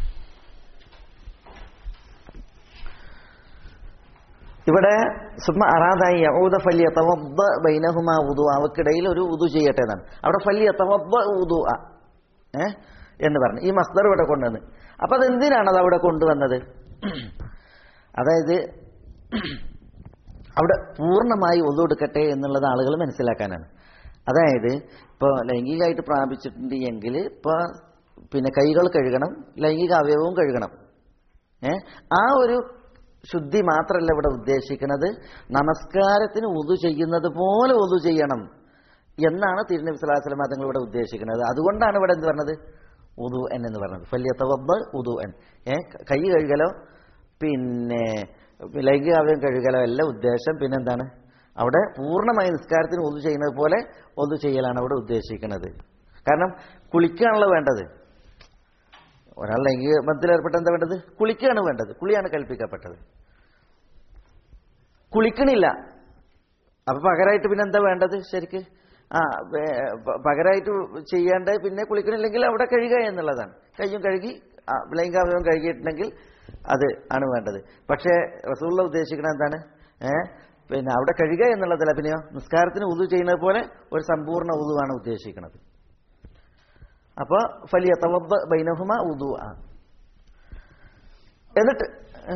ഇവിടെ സുമ അറാദായി യഹൂദ ഫല്യ തവദ്ദ ബൈനഹുമ ഉദു അവക്കിടയിൽ ഒരു ഉദു ചെയ്യട്ടെ എന്നാണ് അവിടെ ഫല്യ തവദ്ദ ഉദു ഏ എന്ന് പറഞ്ഞു ഈ മസ്ദർ ഇവിടെ കൊണ്ടുവന്ന് അപ്പൊ അതെന്തിനാണ് അത് അവിടെ കൊണ്ടുവന്നത് അതായത് അവിടെ പൂർണ്ണമായി ഒതുകൊടുക്കട്ടെ എന്നുള്ളത് ആളുകൾ മനസ്സിലാക്കാനാണ് അതായത് ഇപ്പോൾ ലൈംഗികമായിട്ട് പ്രാപിച്ചിട്ടുണ്ട് എങ്കിൽ ഇപ്പോൾ പിന്നെ കൈകൾ കഴുകണം ലൈംഗിക അവയവവും കഴുകണം ഏ ആ ഒരു ശുദ്ധി മാത്രമല്ല ഇവിടെ ഉദ്ദേശിക്കുന്നത് നമസ്കാരത്തിന് ഉതു ചെയ്യുന്നത് പോലെ ഉതു ചെയ്യണം എന്നാണ് തിരുനബി സ്വലാസ്ലം തങ്ങൾ ഇവിടെ ഉദ്ദേശിക്കുന്നത് അതുകൊണ്ടാണ് ഇവിടെ എന്ത് പറഞ്ഞത് ഉദു എൻ എന്ന് പറഞ്ഞത് ഫല്യത്തവബ് ഉദു എൻ ഏ കൈ കഴുകലോ പിന്നെ ലൈംഗികാവ്യം കഴുകലോ അല്ല ഉദ്ദേശം പിന്നെന്താണ് അവിടെ പൂർണ്ണമായി നിസ്കാരത്തിന് ഒതു ചെയ്യുന്നത് പോലെ ഒതു ചെയ്യലാണ് അവിടെ ഉദ്ദേശിക്കുന്നത് കാരണം കുളിക്കാണല്ലോ വേണ്ടത് ഒരാൾ ലൈംഗിക ബന്ധത്തിൽ ഏർപ്പെട്ട എന്താ വേണ്ടത് കുളിക്കുകയാണ് വേണ്ടത് കുളിയാണ് കൽപ്പിക്കപ്പെട്ടത് കുളിക്കണില്ല അപ്പൊ പകരമായിട്ട് പിന്നെ എന്താ വേണ്ടത് ശരിക്ക് ആ പകരമായിട്ട് ചെയ്യേണ്ട പിന്നെ കുളിക്കണില്ലെങ്കിൽ അവിടെ കഴുകുക എന്നുള്ളതാണ് കയ്യും കഴുകി ലൈംഗാവയവം കഴുകിയിട്ടുണ്ടെങ്കിൽ അത് ആണ് വേണ്ടത് പക്ഷേ റസൂള്ള ഉദ്ദേശിക്കുന്നത് എന്താണ് ഏഹ് പിന്നെ അവിടെ കഴുകുക എന്നുള്ളതല്ല പിന്നെയോ നിസ്കാരത്തിന് ഉതു ചെയ്യുന്നത് പോലെ ഒരു സമ്പൂർണ്ണ ഉതുവാണ് ഉദ്ദേശിക്കുന്നത് അപ്പോൾ ഫലിയ തവബ് ബൈനഹുമ ഉദു ആ എന്നിട്ട്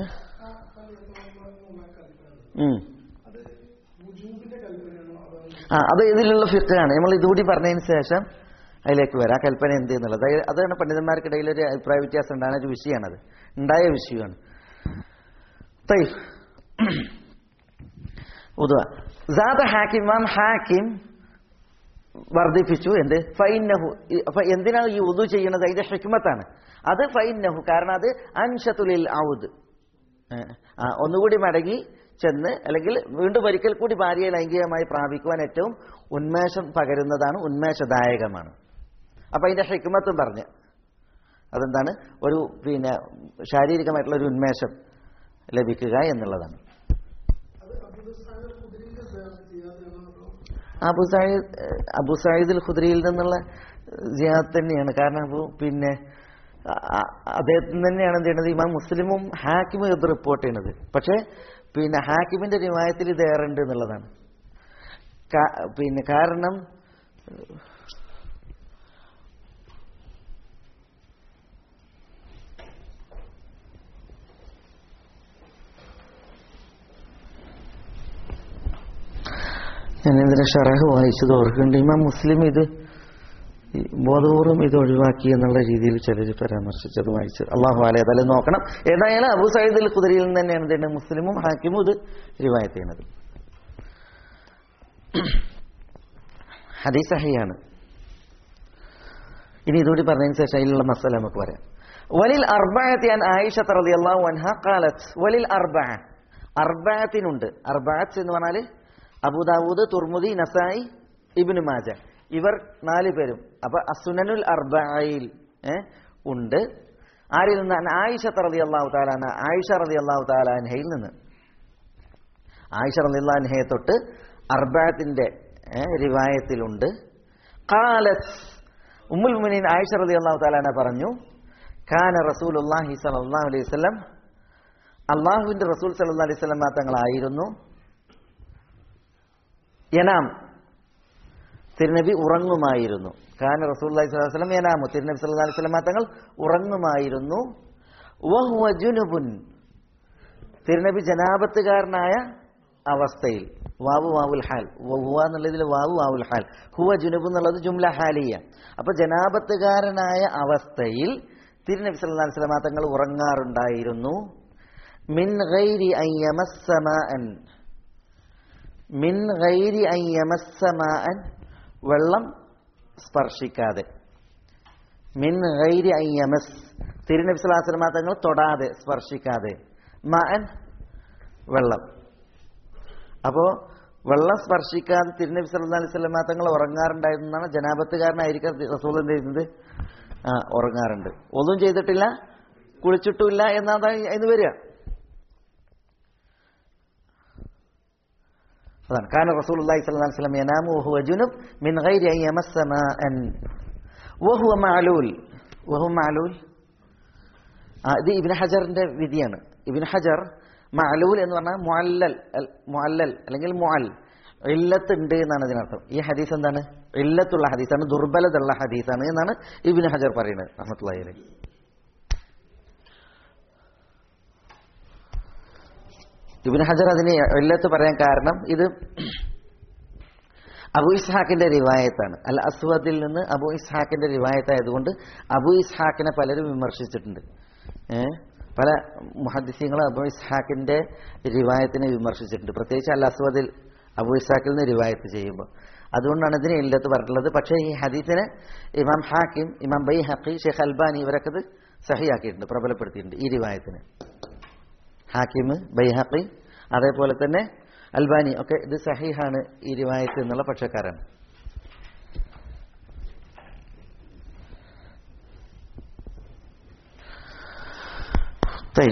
ആ അത് ഇതിലുള്ള ഫിക്കാണ് നമ്മൾ ഇതുകൂടി പറഞ്ഞതിന് ശേഷം അതിലേക്ക് വരാം ആ കൽപ്പന എന്ത് എന്നുള്ളത് അതാണ് പണ്ഡിതന്മാർക്കിടയിൽ ഒരു അഭിപ്രായ വ്യത്യാസം ഉണ്ടാകുന്ന ഒരു വിഷയമാണത് ഉണ്ടായ വിഷയമാണ് തൈ ഉദുവ സാദ ഹാക്കിമാം ഹാക്കിം വർദ്ധിപ്പിച്ചു എന്ത് ഫൈനഹു അപ്പൊ എന്തിനാണ് ഈ ഉദു ചെയ്യുന്നത് അതിന്റെ ഹിക്മത്താണ് അത് ഫൈനഹു കാരണം അത് അൻഷത്തുലിൽ ഔദ് ഒന്നുകൂടി മടങ്ങി ചെന്ന് അല്ലെങ്കിൽ വീണ്ടും ഒരിക്കൽ കൂടി ഭാര്യയെ ലൈംഗികമായി പ്രാപിക്കുവാൻ ഏറ്റവും ഉന്മേഷം പകരുന്നതാണ് ഉന്മേഷദായകമാണ് അപ്പൊ അതിന്റെ ഹിക്മത്തും പറഞ്ഞ് അതെന്താണ് ഒരു പിന്നെ ശാരീരികമായിട്ടുള്ള ഒരു ഉന്മേഷം ലഭിക്കുക എന്നുള്ളതാണ് അബു സായിദ് അബു സായിദുൽ ഖുദ്രിയിൽ നിന്നുള്ള ജിയാദ് തന്നെയാണ് കാരണം അബു പിന്നെ അദ്ദേഹത്തിന് തന്നെയാണ് എന്ത് ചെയ്യുന്നത് ഇമാം മുസ്ലിമും ഹാക്കിമും ഇത് റിപ്പോർട്ട് ചെയ്യുന്നത് പക്ഷേ പിന്നെ ഹാക്കിമിന്റെ റിവായത്തിൽ ഇത് ഏറുണ്ട് എന്നുള്ളതാണ് പിന്നെ കാരണം ഞാൻ ഇതിന്റെ ഷറഹ് വായിച്ചത് ഓർക്കുന്നുണ്ട് ഇമാം മുസ്ലിം ഇത് ബോധപൂർവം ഇത് ഒഴിവാക്കി എന്നുള്ള രീതിയിൽ ചിലർ പരാമർശിച്ചത് വായിച്ചത് അള്ളാഹു അലേ അതല്ല നോക്കണം ഏതായാലും അബു സയ്യിദ് അൽ കുതിരിയിൽ നിന്ന് തന്നെയാണ് ഇതിന്റെ മുസ്ലിമും ഹാക്കിമും ഇത് റിവായത്ത് ചെയ്യുന്നത് ഹദീസ് സഹിയാണ് ഇനി ഇതുകൂടി പറഞ്ഞതിന് ശേഷം അതിലുള്ള മസാല നമുക്ക് പറയാം വലിൽ അർബായത്ത് ഞാൻ ആയിഷ റളി അള്ളാഹു അൻഹ കാലത്ത് വലിൽ അർബാ അർബായത്തിനുണ്ട് അർബാത്ത് എന്ന് പറഞ്ഞാൽ അബുദാവൂദ് തുർമുദി നസായി ഇബിനു മാജ ഇവർ നാല് പേരും അപ്പൊ അസുനനുൽ അർബയിൽ ഉണ്ട് ആരിൽ നിന്ന് ആയിഷ റതി അള്ളാഹു താലാന ആയിഷ റതി അള്ളാഹു താലാൻഹയിൽ നിന്ന് ആയിഷ റതി അള്ളാഹ്ഹയെ തൊട്ട് അർബാത്തിന്റെ റിവായത്തിലുണ്ട് കാലത്ത് ഉമ്മുൽ മുനീൻ ആയിഷ റതി അള്ളാഹു താലാന പറഞ്ഞു ഖാന റസൂൽ അള്ളാഹി സലാഹു അലൈഹി സ്വലം അള്ളാഹുവിന്റെ റസൂൽ സല്ലാ അലൈഹി സ്വലം തങ്ങളായിരുന്നു യനാം തിരുനബി ഉറങ്ങുമായിരുന്നു ഖാൻ റസൂൽ സ്വലം യനാമു തിരുനബി സല്ലാ അലൈഹി സ്വലം തങ്ങൾ ഉറങ്ങുമായിരുന്നു വഹുവ ജുനുബുൻ തിരുനബി ജനാപത്തുകാരനായ അവസ്ഥയിൽ വാവ് വാവുൽ ഹാൽ ഹുവ എന്നുള്ളതിൽ വാവ് വാവുൽ ഹാൽ ഹുവ ജുനുബ് എന്നുള്ളത് ജുംല ഹാലിയ അപ്പൊ ജനാപത്തുകാരനായ അവസ്ഥയിൽ തിരുനബി സല്ലല്ലാഹു അലൈഹി വസല്ലമ തങ്ങൾ ഉറങ്ങാറുണ്ടായിരുന്നു മിൻ ഗൈരി അൻ യമസ്സ മാഅൻ മിൻ ഗൈരി അൻ യമസ്സ മാഅൻ വെള്ളം സ്പർശിക്കാതെ മിൻ ഗൈരി അൻ യമസ് തിരുനബി സല്ലല്ലാഹു അലൈഹി വസല്ലമ തങ്ങൾ തൊടാതെ സ്പർശിക്കാതെ മാഅൻ വെള്ളം അപ്പോ വെള്ളം സ്പർശിക്കാതെ തിരുനബി സല്ലല്ലാഹു അലൈഹി വസല്ലമ തങ്ങൾ ഉറങ്ങാറുണ്ടായിരുന്നാണ് ജനാപത്തുകാരനായിരിക്കും റസൂൽ എന്ത് ചെയ്യുന്നത് ആ ഉറങ്ങാറുണ്ട് ഒന്നും ചെയ്തിട്ടില്ല കുളിച്ചിട്ടുമില്ല എന്നാണ് ഇത് വരിക അതാണ് കാരണം റസൂലുള്ളാഹി സ്വല്ലല്ലാഹു അലൈഹി വസല്ലം യനാമു വഹുവ ജുനുബ് മിൻ ഗൈരി അൻ യമസ്സ മാഅൻ വഹുവ മഅലൂൽ വഹുവ മഅലൂൽ ആ ഇത് ഇബ്നു ഹജറിന്റെ വിധിയാണ് ഇബ്നു ഹജർ മഅലൂൽ എന്ന് പറഞ്ഞാൽ മുഅല്ലൽ അൽ- മുഅല്ലൽ അല്ലെങ്കിൽ മുഅൽ ഇല്ലത്ത് ഉണ്ട് എന്നാണ് ഇതിനർത്ഥം ഈ ഹദീസ് എന്താണ് ഇല്ലത്തുള്ള ഹദീസാണ് ദുർബലതുള്ള ഹദീസാണ് എന്നാണ് ഇബ്നു ഹജർ പറയുന്നത് റഹ്മത്തുള്ളാഹി അലൈഹി ഇബ്നു ഹജർ അതിന് ഇല്ലത്ത് പറയാൻ കാരണം ഇത് അബു ഇസ്ഹാക്കിന്റെ റിവായത്താണ് അൽ അസ്വദിൽ നിന്ന് അബു ഇസ്ഹാക്കിന്റെ റിവായത്തായതുകൊണ്ട് അബു ഇസ്ഹാക്കിനെ പലരും വിമർശിച്ചിട്ടുണ്ട് ഏ? പല മുഹദ്ദിസ്യങ്ങളും അബു ഇസ്ഹാക്കിന്റെ റിവായത്തിനെ വിമർശിച്ചിട്ടുണ്ട് പ്രത്യേകിച്ച് അൽ അസ്വദിൽ അബു ഇസ്ഹാക്കിൽ നിന്ന് റിവായത്ത് ചെയ്യുമ്പോൾ അതുകൊണ്ടാണ് ഇതിന് ഇല്ലത്ത് പറഞ്ഞിട്ടുള്ളത് പക്ഷേ ഈ ഹദീസിനെ ഇമാം ഹാക്കിം ഇമാം ബൈ ഹക്കി ഷെയ്ഖ് അൽബാനി ഇവരൊക്കെ ഇത് സഹിയാക്കിയിട്ടുണ്ട് പ്രബലപ്പെടുത്തിയിട്ടുണ്ട് ഈ റിവായത്തിന് ഹാക്കിം ബൈഹഖി അതേപോലെ തന്നെ അൽബാനി ഒക്കെ ഇത് സഹീഹാണ് ഈ റിവായത്ത് എന്നുള്ള പക്ഷക്കാരാണ് തയ്യ്.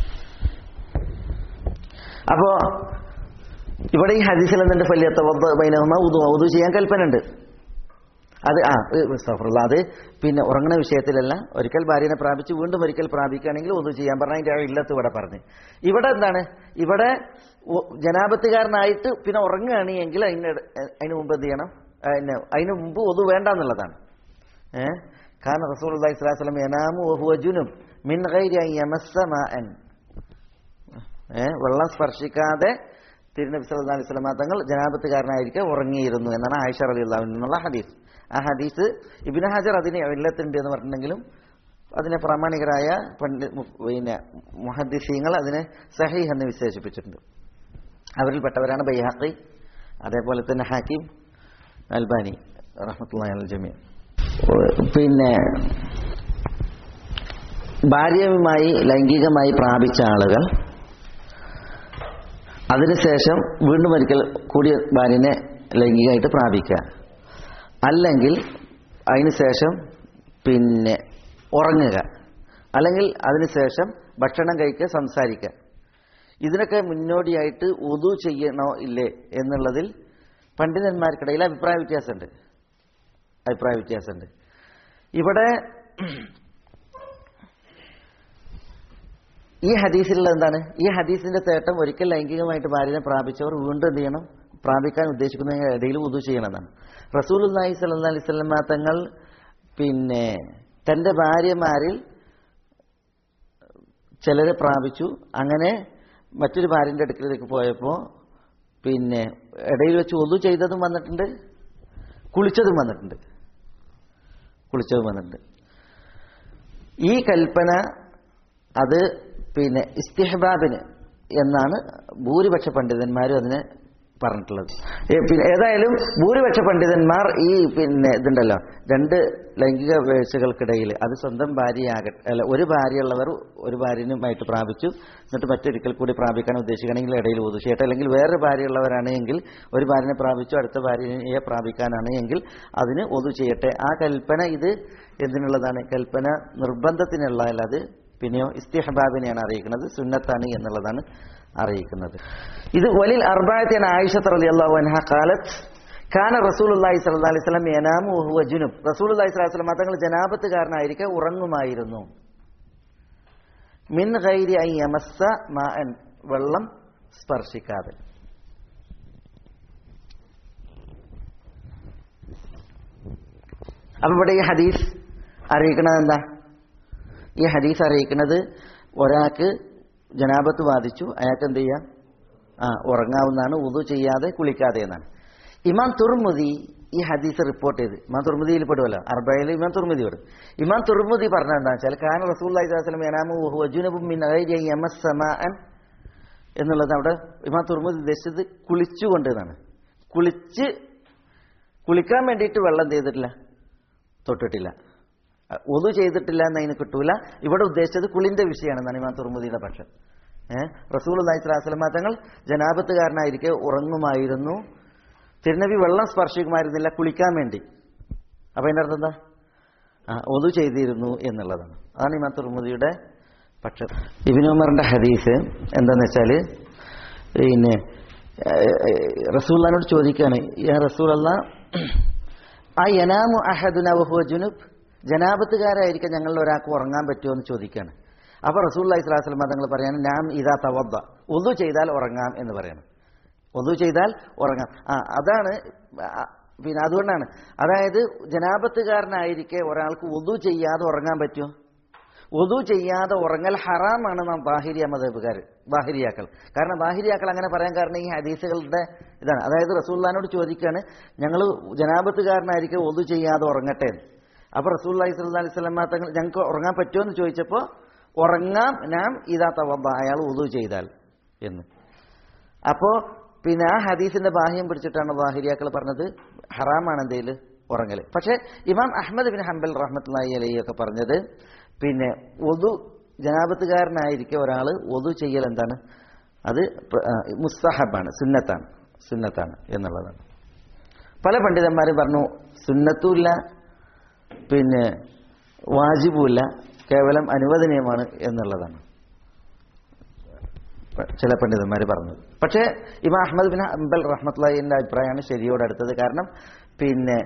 അപ്പോ ഇവിടെ ഈ ഹദീസിൽ എന്നിട്ട് ഫല്യത്ത ബൈനഹുമ ഉദു ഉദു ചെയ്യാൻ കൽപ്പനയുണ്ട് അത് ആ അസ്തഗ്ഫിറുല്ലാ. അത് പിന്നെ ഉറങ്ങുന്ന വിഷയത്തിലല്ല ഒരിക്കൽ ഭാര്യനെ പ്രാപിച്ച് വീണ്ടും ഒരിക്കൽ പ്രാപിക്കുകയാണെങ്കിൽ ഒന്നും ചെയ്യാൻ പറഞ്ഞ അതിന്റെ ആ ഇല്ലത്ത് ഇവിടെ പറഞ്ഞു ഇവിടെ എന്താണ് ഇവിടെ ഉ- ജനാപത്തുകാരനായിട്ട് പിന്നെ ഉറങ്ങുകയാണ് എങ്കിൽ അതിന് ഇട- അതിന് മുമ്പ് എന്ത് ചെയ്യണം അതിന് അതിന് മുമ്പ് ഒതു വേണ്ട എന്നുള്ളതാണ് ഏഹ് കാരണം റസൂൽ അള്ളഹി സ്വലാസ്ലം യനാമു വഹുവ ജുനും മിൻ ഗൈരി അൻ യമസ്സ മാഅൻ ഏഹ് വെള്ളം സ്പർശിക്കാതെ തിരുനബി സല്ലല്ലാഹു അലൈഹി വസല്ലം തങ്ങൾ ജനാപത്തുകാരനായിരിക്കെ ഉറങ്ങിയിരുന്നു എന്നാണ് ആയിഷ റളിയല്ലാഹു അൻഹ എന്നുള്ള ഹദീസ് ആ ഹദീസ് ഇബ്നു ഹജർ അതിന് ഇല്ലത്തുണ്ട് എന്ന് പറഞ്ഞിട്ടുണ്ടെങ്കിലും അതിനെ പ്രാമാണികരായ പണ്ഡി മു- പിന്നെ മുഹദ്ദിസീങ്ങൾ അതിനെ സഹീഹ് എന്ന് വിശേഷിപ്പിച്ചിട്ടുണ്ട് അവരിൽപ്പെട്ടവരാണ് ബൈഹാഖി അതേപോലെ തന്നെ ഹാക്കിം അൽബാനി റഹ്മത്തുള്ളാഹി അൽ ജമീ പിന്നെ ഭാര്യയുമായി ലൈംഗികമായി പ്രാപിച്ച ആളുകൾ അതിനുശേഷം വീണ്ടും ഒരിക്കൽ കൂടിയ ഭാര്യനെ ലൈംഗികമായിട്ട് പ്രാപിക്കുക അല്ലെങ്കിൽ അതിനുശേഷം പിന്നെ ഉറങ്ങുക അല്ലെങ്കിൽ അതിനുശേഷം ഭക്ഷണം കഴിക്കുക സംസാരിക്കുക ഇതിനൊക്കെ മുന്നോടിയായിട്ട് ഉദു ചെയ്യണോ ഇല്ലേ എന്നുള്ളതിൽ പണ്ഡിതന്മാർക്കിടയിൽ അഭിപ്രായ വ്യത്യാസമുണ്ട് അഭിപ്രായ വ്യത്യാസമുണ്ട് ഇവിടെ ഈ ഹദീസിലുള്ള എന്താണ് ഈ ഹദീസിന്റെ തേട്ടം ഒരിക്കൽ ലൈംഗികമായിട്ട് ഭാര്യനെ പ്രാപിച്ചവർ വീണ്ടും എന്ത് ചെയ്യണം പ്രാപിക്കാൻ ഉദ്ദേശിക്കുന്നതിന് ഇടയിൽ ഉദു ചെയ്യണമെന്നാണ് റസൂൽ അലൈഹി സ്വല്ലല്ലാഹി അലൈഹി വസല്ലമ തങ്ങൾ പിന്നെ തന്റെ ഭാര്യമാരിൽ ചിലരെ പ്രാപിച്ചു അങ്ങനെ മറ്റൊരു ഭാര്യന്റെ അടുക്കലേക്ക് പോയപ്പോൾ പിന്നെ ഇടയിൽ വെച്ച് ഒതു ചെയ്തതും വന്നിട്ടുണ്ട് കുളിച്ചതും വന്നിട്ടുണ്ട് കുളിച്ചതും വന്നിട്ടുണ്ട് ഈ കൽപ്പന അത് പിന്നെ ഇസ്തിഹബാബിന് എന്നാണ് ഭൂരിപക്ഷ പണ്ഡിതന്മാരും അതിനെ പറഞ്ഞിട്ടുള്ളത് ഏ, പിന്നെ ഏതായാലും ഭൂരിപക്ഷ പണ്ഡിതന്മാർ ഈ പിന്നെ ഇതുണ്ടല്ലോ രണ്ട് ലൈംഗിക വീഴ്ചകൾക്കിടയിൽ അത് സ്വന്തം ഭാര്യയാകട്ടെ അല്ല ഒരു ഭാര്യയുള്ളവർ ഒരു ഭാര്യനുമായിട്ട് പ്രാപിച്ചു എന്നിട്ട് മറ്റൊരിക്കൽ കൂടി പ്രാപിക്കാൻ ഉദ്ദേശിക്കണമെങ്കിൽ ഇടയിൽ ഊതു ചെയ്യട്ടെ അല്ലെങ്കിൽ വേറെ ഭാര്യയുള്ളവരാണ് എങ്കിൽ ഒരു ഭാര്യനെ പ്രാപിച്ചു അടുത്ത ഭാര്യയെ പ്രാപിക്കാനാണ് എങ്കിൽ അതിന് ഒതു ചെയ്യട്ടെ ആ കൽപ്പന ഇത് എന്തിനുള്ളതാണ് കൽപ്പന നിർബന്ധത്തിനുള്ളതല്ല അത് പിന്നെയോ ഇസ്തിഹബാബിനെയാണ് അറിയിക്കുന്നത് സുന്നത്താണ് എന്നുള്ളതാണ് അറിയിക്കുന്നത് ഇത് വലിൽ അർബായത്തിയാണ് ആയിഷ റളിയല്ലാഹു അൻഹ ഖാലത്ത് കാന റസൂലുള്ളാഹി സ്വല്ലല്ലാഹി അലൈഹി വസല്ലം യനാമു വഹുവ ജുനുബ് റസൂലുള്ളാഹി സ്വല്ലല്ലാഹി അലൈഹി വസല്ലം തങ്ങൾ ജനാപത്തുകാരനായിരിക്കെ ഉറങ്ങുമായിരുന്നു മിൻ ഗൈരി അൻ യമസ്സ മാഅൻ വെള്ളം സ്പർശിക്കാതെ അപ്പൊ ഇവിടെ ഈ ഹദീസ് അറിയിക്കുന്നത് എന്താ ഈ ഹദീസ് അറിയിക്കുന്നത് ഒരാൾക്ക് ജനാപത്ത് ബാധിച്ചു അയാൾക്ക് എന്ത് ചെയ്യാം ആ ഉറങ്ങാവുന്നതാണ് ഉദു ചെയ്യാതെ കുളിക്കാതെ എന്നാണ് ഇമാം തുർമുദി ഈ ഹദീസ് റിപ്പോർട്ട് ചെയ്ത് ഇമാം തുർമുദിയിൽ പെടുമല്ലോ അർബയിൽ ഇമാം തുർമുദി പെടും ഇമാം തുർമുദി പറഞ്ഞ എന്താ വെച്ചാൽ കാന റസൂല്ലി സ്വലം യനാമു വജുനബും മിൻ ഗൈരി യമസ്സമാഅൻ എന്നുള്ളത് അവിടെ ഇമാം തുർമുദി ഉദ്ദേശിച്ചത് കുളിച്ചുകൊണ്ട് എന്നാണ് കുളിച്ച് കുളിക്കാൻ വേണ്ടിയിട്ട് വെള്ളം ചെയ്തിട്ടില്ല തൊട്ടിട്ടില്ല ഒതു ചെയ്തിട്ടില്ല എന്നതിന് കിട്ടൂല ഇവിടെ ഉദ്ദേശിച്ചത് കുളിന്റെ വിഷയമാണെന്നാണ് ഇമാം തുർമുദിയുടെ പക്ഷം ഏഹ് റസൂൽ അള്ളഹി സ്വലാസ്ലമ തങ്ങൾ ജനാപത്തുകാരനായിരിക്കെ ഉറങ്ങുമായിരുന്നു തിരുനബി വെള്ളം സ്പർശിക്കുമായിരുന്നില്ല കുളിക്കാൻ വേണ്ടി അപ്പൊ അതിന്റെ അർത്ഥം എന്താ ആ ഒതു ചെയ്തിരുന്നു എന്നുള്ളതാണ് അതാണ് ഇമാം തുർമുദിയുടെ പക്ഷം ഇബിനുമറിന്റെ ഹദീസ് എന്താന്ന് വെച്ചാല് പിന്നെ റസൂല്ലാനോട് ചോദിക്കാണ് യാ റസൂൽ അല്ല ആ യനാമു അഹദുന വഹുവ ജുനുബ് ജനാപത്തുകാരായിരിക്കും ഞങ്ങളിൽ ഒരാൾക്ക് ഉറങ്ങാൻ പറ്റുമോ എന്ന് ചോദിക്കാണ് അപ്പൊ റസൂൽ അലൈഹി സ്വലാസ്ലം തങ്ങൾ പറയാണ് നാം ഇതാ തവദ്ദ ഒതു ചെയ്താൽ ഉറങ്ങാം എന്ന് പറയണം ഒതു ചെയ്താൽ ഉറങ്ങാം ആ അതാണ് ആ, പിന്നെ അതുകൊണ്ടാണ് അതായത് ജനാപത്തുകാരനായിരിക്കെ ഒരാൾക്ക് ഒതു ചെയ്യാതെ ഉറങ്ങാൻ പറ്റുമോ ഒതു ചെയ്യാതെ ഉറങ്ങൽ ഹറാമാണ് നാം ബാഹിരിയ മതബുകാർ ബാഹിരിയാക്കൾ കാരണം ബാഹിരിയാക്കൾ അങ്ങനെ പറയാൻ കാരണം ഈ ഹദീസുകളുടെ ഇതാണ് അതായത് റസൂല്ലാനോട് ചോദിക്കാണ് ഞങ്ങൾ ജനാപത്തുകാരനായിരിക്കും ഒതു ചെയ്യാതെ ഉറങ്ങട്ടെ എന്ന്. അപ്പൊ റസൂല്ലാഹി സ്വല്ലാ അലൈഹി സ്വലം തങ്ങൾ ഞങ്ങൾക്ക് ഉറങ്ങാൻ പറ്റുമോ എന്ന് ചോദിച്ചപ്പോൾ ഉറങ്ങാം നാം ഇതാ തവബ അയാൾ ഒതു ചെയ്താൽ എന്ന് അപ്പോ പിന്നെ ആ ഹദീസിന്റെ ബാഹ്യം പിടിച്ചിട്ടാണ് ബാഹിരിയാക്കൾ പറഞ്ഞത് ഹറാമാണ് എന്തേല് ഉറങ്ങല് പക്ഷെ ഇമാം അഹമ്മദ് ബിൻ ഹംബൽ റഹ്മത്തുള്ളി അലൈ ഒക്കെ പറഞ്ഞത് പിന്നെ ഒതു ജനാപത്തുകാരനായിരിക്കെ ഒരാൾ ഒതു ചെയ്യൽ എന്താണ് അത് പ്ര- ആ, മുസ്തഹബാണ് സുന്നത്താണ് സുന്നത്താണ് എന്നുള്ളതാണ് പല പണ്ഡിതന്മാരും പറഞ്ഞു സുന്നത്തുമില്ല പിന്നെ വാജിബുമില്ല കേവലം അനുവദനീയമാണ് എന്നുള്ളതാണ് ചില പണ്ഡിതന്മാർ പറഞ്ഞത് പക്ഷേ ഇമാം അഹമ്മദ് ബിൻ അംബൽ റഹ്മത്തുള്ളതിന്റെ അഭിപ്രായമാണ് ശരിയോട് അടുത്തത് കാരണം പിന്നെ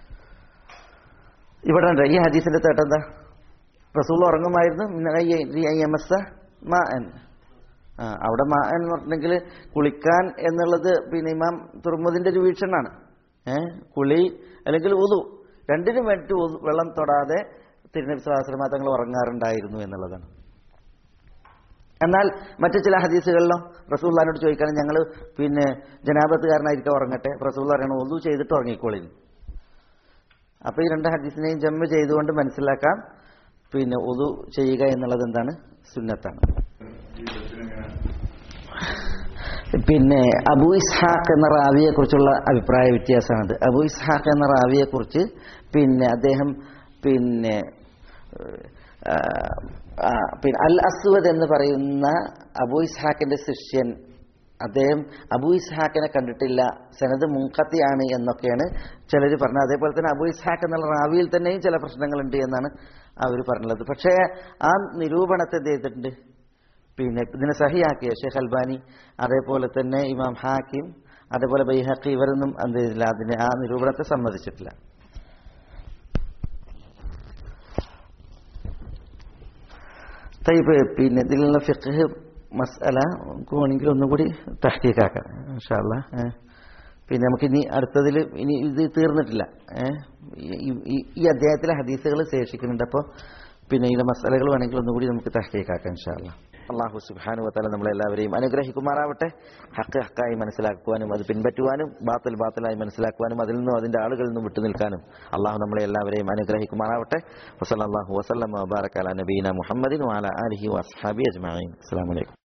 ഇവിടെ ഉണ്ട് ഈ ഹദീസിന്റെ തേട്ടം എന്താ റസൂൾ ഉറങ്ങുമായിരുന്നു മിനഗയ്യമസ്സ മാ അൻ ആ അവിടെ മാ എന്ന് പറഞ്ഞിട്ടുണ്ടെങ്കിൽ കുളിക്കാൻ എന്നുള്ളത് പിന്നെ ഇമാം തുറമുദിന്റെ ഒരു വീക്ഷണാണ് ഏഹ് കുളി അല്ലെങ്കിൽ ഉതു രണ്ടിനും വേണ്ടിയിട്ട് ഉദു- വെള്ളം തൊടാതെ തിരുനബി സ്വാശ്രമ തങ്ങൾ ഉറങ്ങാറുണ്ടായിരുന്നു എന്നുള്ളതാണ് എന്നാൽ മറ്റു ചില ഹദീസുകളിലോ റസൂള്ളാനോട് ചോദിക്കണം ഞങ്ങൾ പിന്നെ ജനാപത്തുകാരനായിരിക്കും ഉറങ്ങട്ടെ റസൂൾ പറയണം ഒന്നു ചെയ്തിട്ട് ഉറങ്ങിക്കോളി അപ്പൊ ഈ രണ്ട് ഹദീസിനെയും ജമ്മ ചെയ്തുകൊണ്ട് മനസ്സിലാക്കാം പിന്നെ ഒതു ചെയ്യുക എന്നുള്ളത് എന്താണ് സുന്നത്താണ് പിന്നെ അബു ഇസ്ഹാഖ് എന്ന റാവിയെ കുറിച്ചുള്ള അഭിപ്രായ വ്യത്യാസമാണിത് അബു ഇസ്ഹാഖ് എന്ന റാവിയെ കുറിച്ച് പിന്നെ അദ്ദേഹം പിന്നെ ആ, ആ, പിന്നെ അൽ അസ്വദ് എന്ന് പറയുന്ന അബു ഇസ്ഹാഖിന്റെ ശിഷ്യൻ അദ്ദേഹം അബു ഇസ്ഹാഖിനെ കണ്ടിട്ടില്ല സനത് മുൻകത്തിയാണ് എന്നൊക്കെയാണ് ചിലർ പറഞ്ഞത് അതേപോലെ തന്നെ അബു ഇസ്ഹാഖ് എന്നുള്ള റാവിയിൽ തന്നെയും ചില പ്രശ്നങ്ങളുണ്ട് എന്നാണ് അവർ പറഞ്ഞത് പക്ഷേ ആ നിരൂപണത്തെ എന്ത് ചെയ്തിട്ടുണ്ട് പിന്നെ ഇതിനെ സഹിയാക്കിയ ഷെയ്ഖ് അൽബാനി അതേപോലെ തന്നെ ഇമാം ഹാക്കിം അതേപോലെ ബൈഹക്കി ഇവരൊന്നും എന്ത് ചെയ്തില്ല അതിനെ ആ നിരൂപണത്തെ സമ്മതിച്ചിട്ടില്ല തയ്യപ്പ് പിന്നെ ഇതിലുള്ള ഫിഖ് മസ്അല നമുക്ക് വേണമെങ്കിൽ ഒന്നുകൂടി തഹ്കീക്കാക്കാം ഇൻഷാല്ല പിന്നെ നമുക്ക് ഇനി അടുത്തതിൽ ഇനി ഇത് തീർന്നിട്ടില്ല ഏഹ് ഈ- ഈ- ഈ അധ്യായത്തിലെ ഹദീസുകൾ ശേഷിക്കുന്നുണ്ട് അപ്പോൾ പിന്നെ ഇതിലെ മസാലകൾ വേണമെങ്കിൽ ഒന്നുകൂടി നമുക്ക് തഹ്കീക്കാക്കാം ഇൻഷാല്ല അള്ളാഹു സുബാനു വത്താല നമ്മളെല്ലാവരെയും അനുഗ്രഹിക്കുമാറാവട്ടെ ഹക്ക് ഹക്കായി മനസ്സിലാക്കുവാനും അത് പിൻപറ്റുവാനും ബാത്തിൽ ബാത്തിലായി മനസ്സിലാക്കുവാനും അതിൽ നിന്നും അതിന്റെ ആളുകളിൽ നിന്നും വിട്ടുനിൽക്കാനും അള്ളാഹു നമ്മളെ എല്ലാവരെയും അനുഗ്രഹിക്കുമാറാവട്ടെ വസല്ലാഹു വസ്ലം വബാറക്കാല നബീന മുഹമ്മദിൻ വാല അലഹി വസ്ഹാബി അജ്മാൻ അസ്സാം വലൈക്കും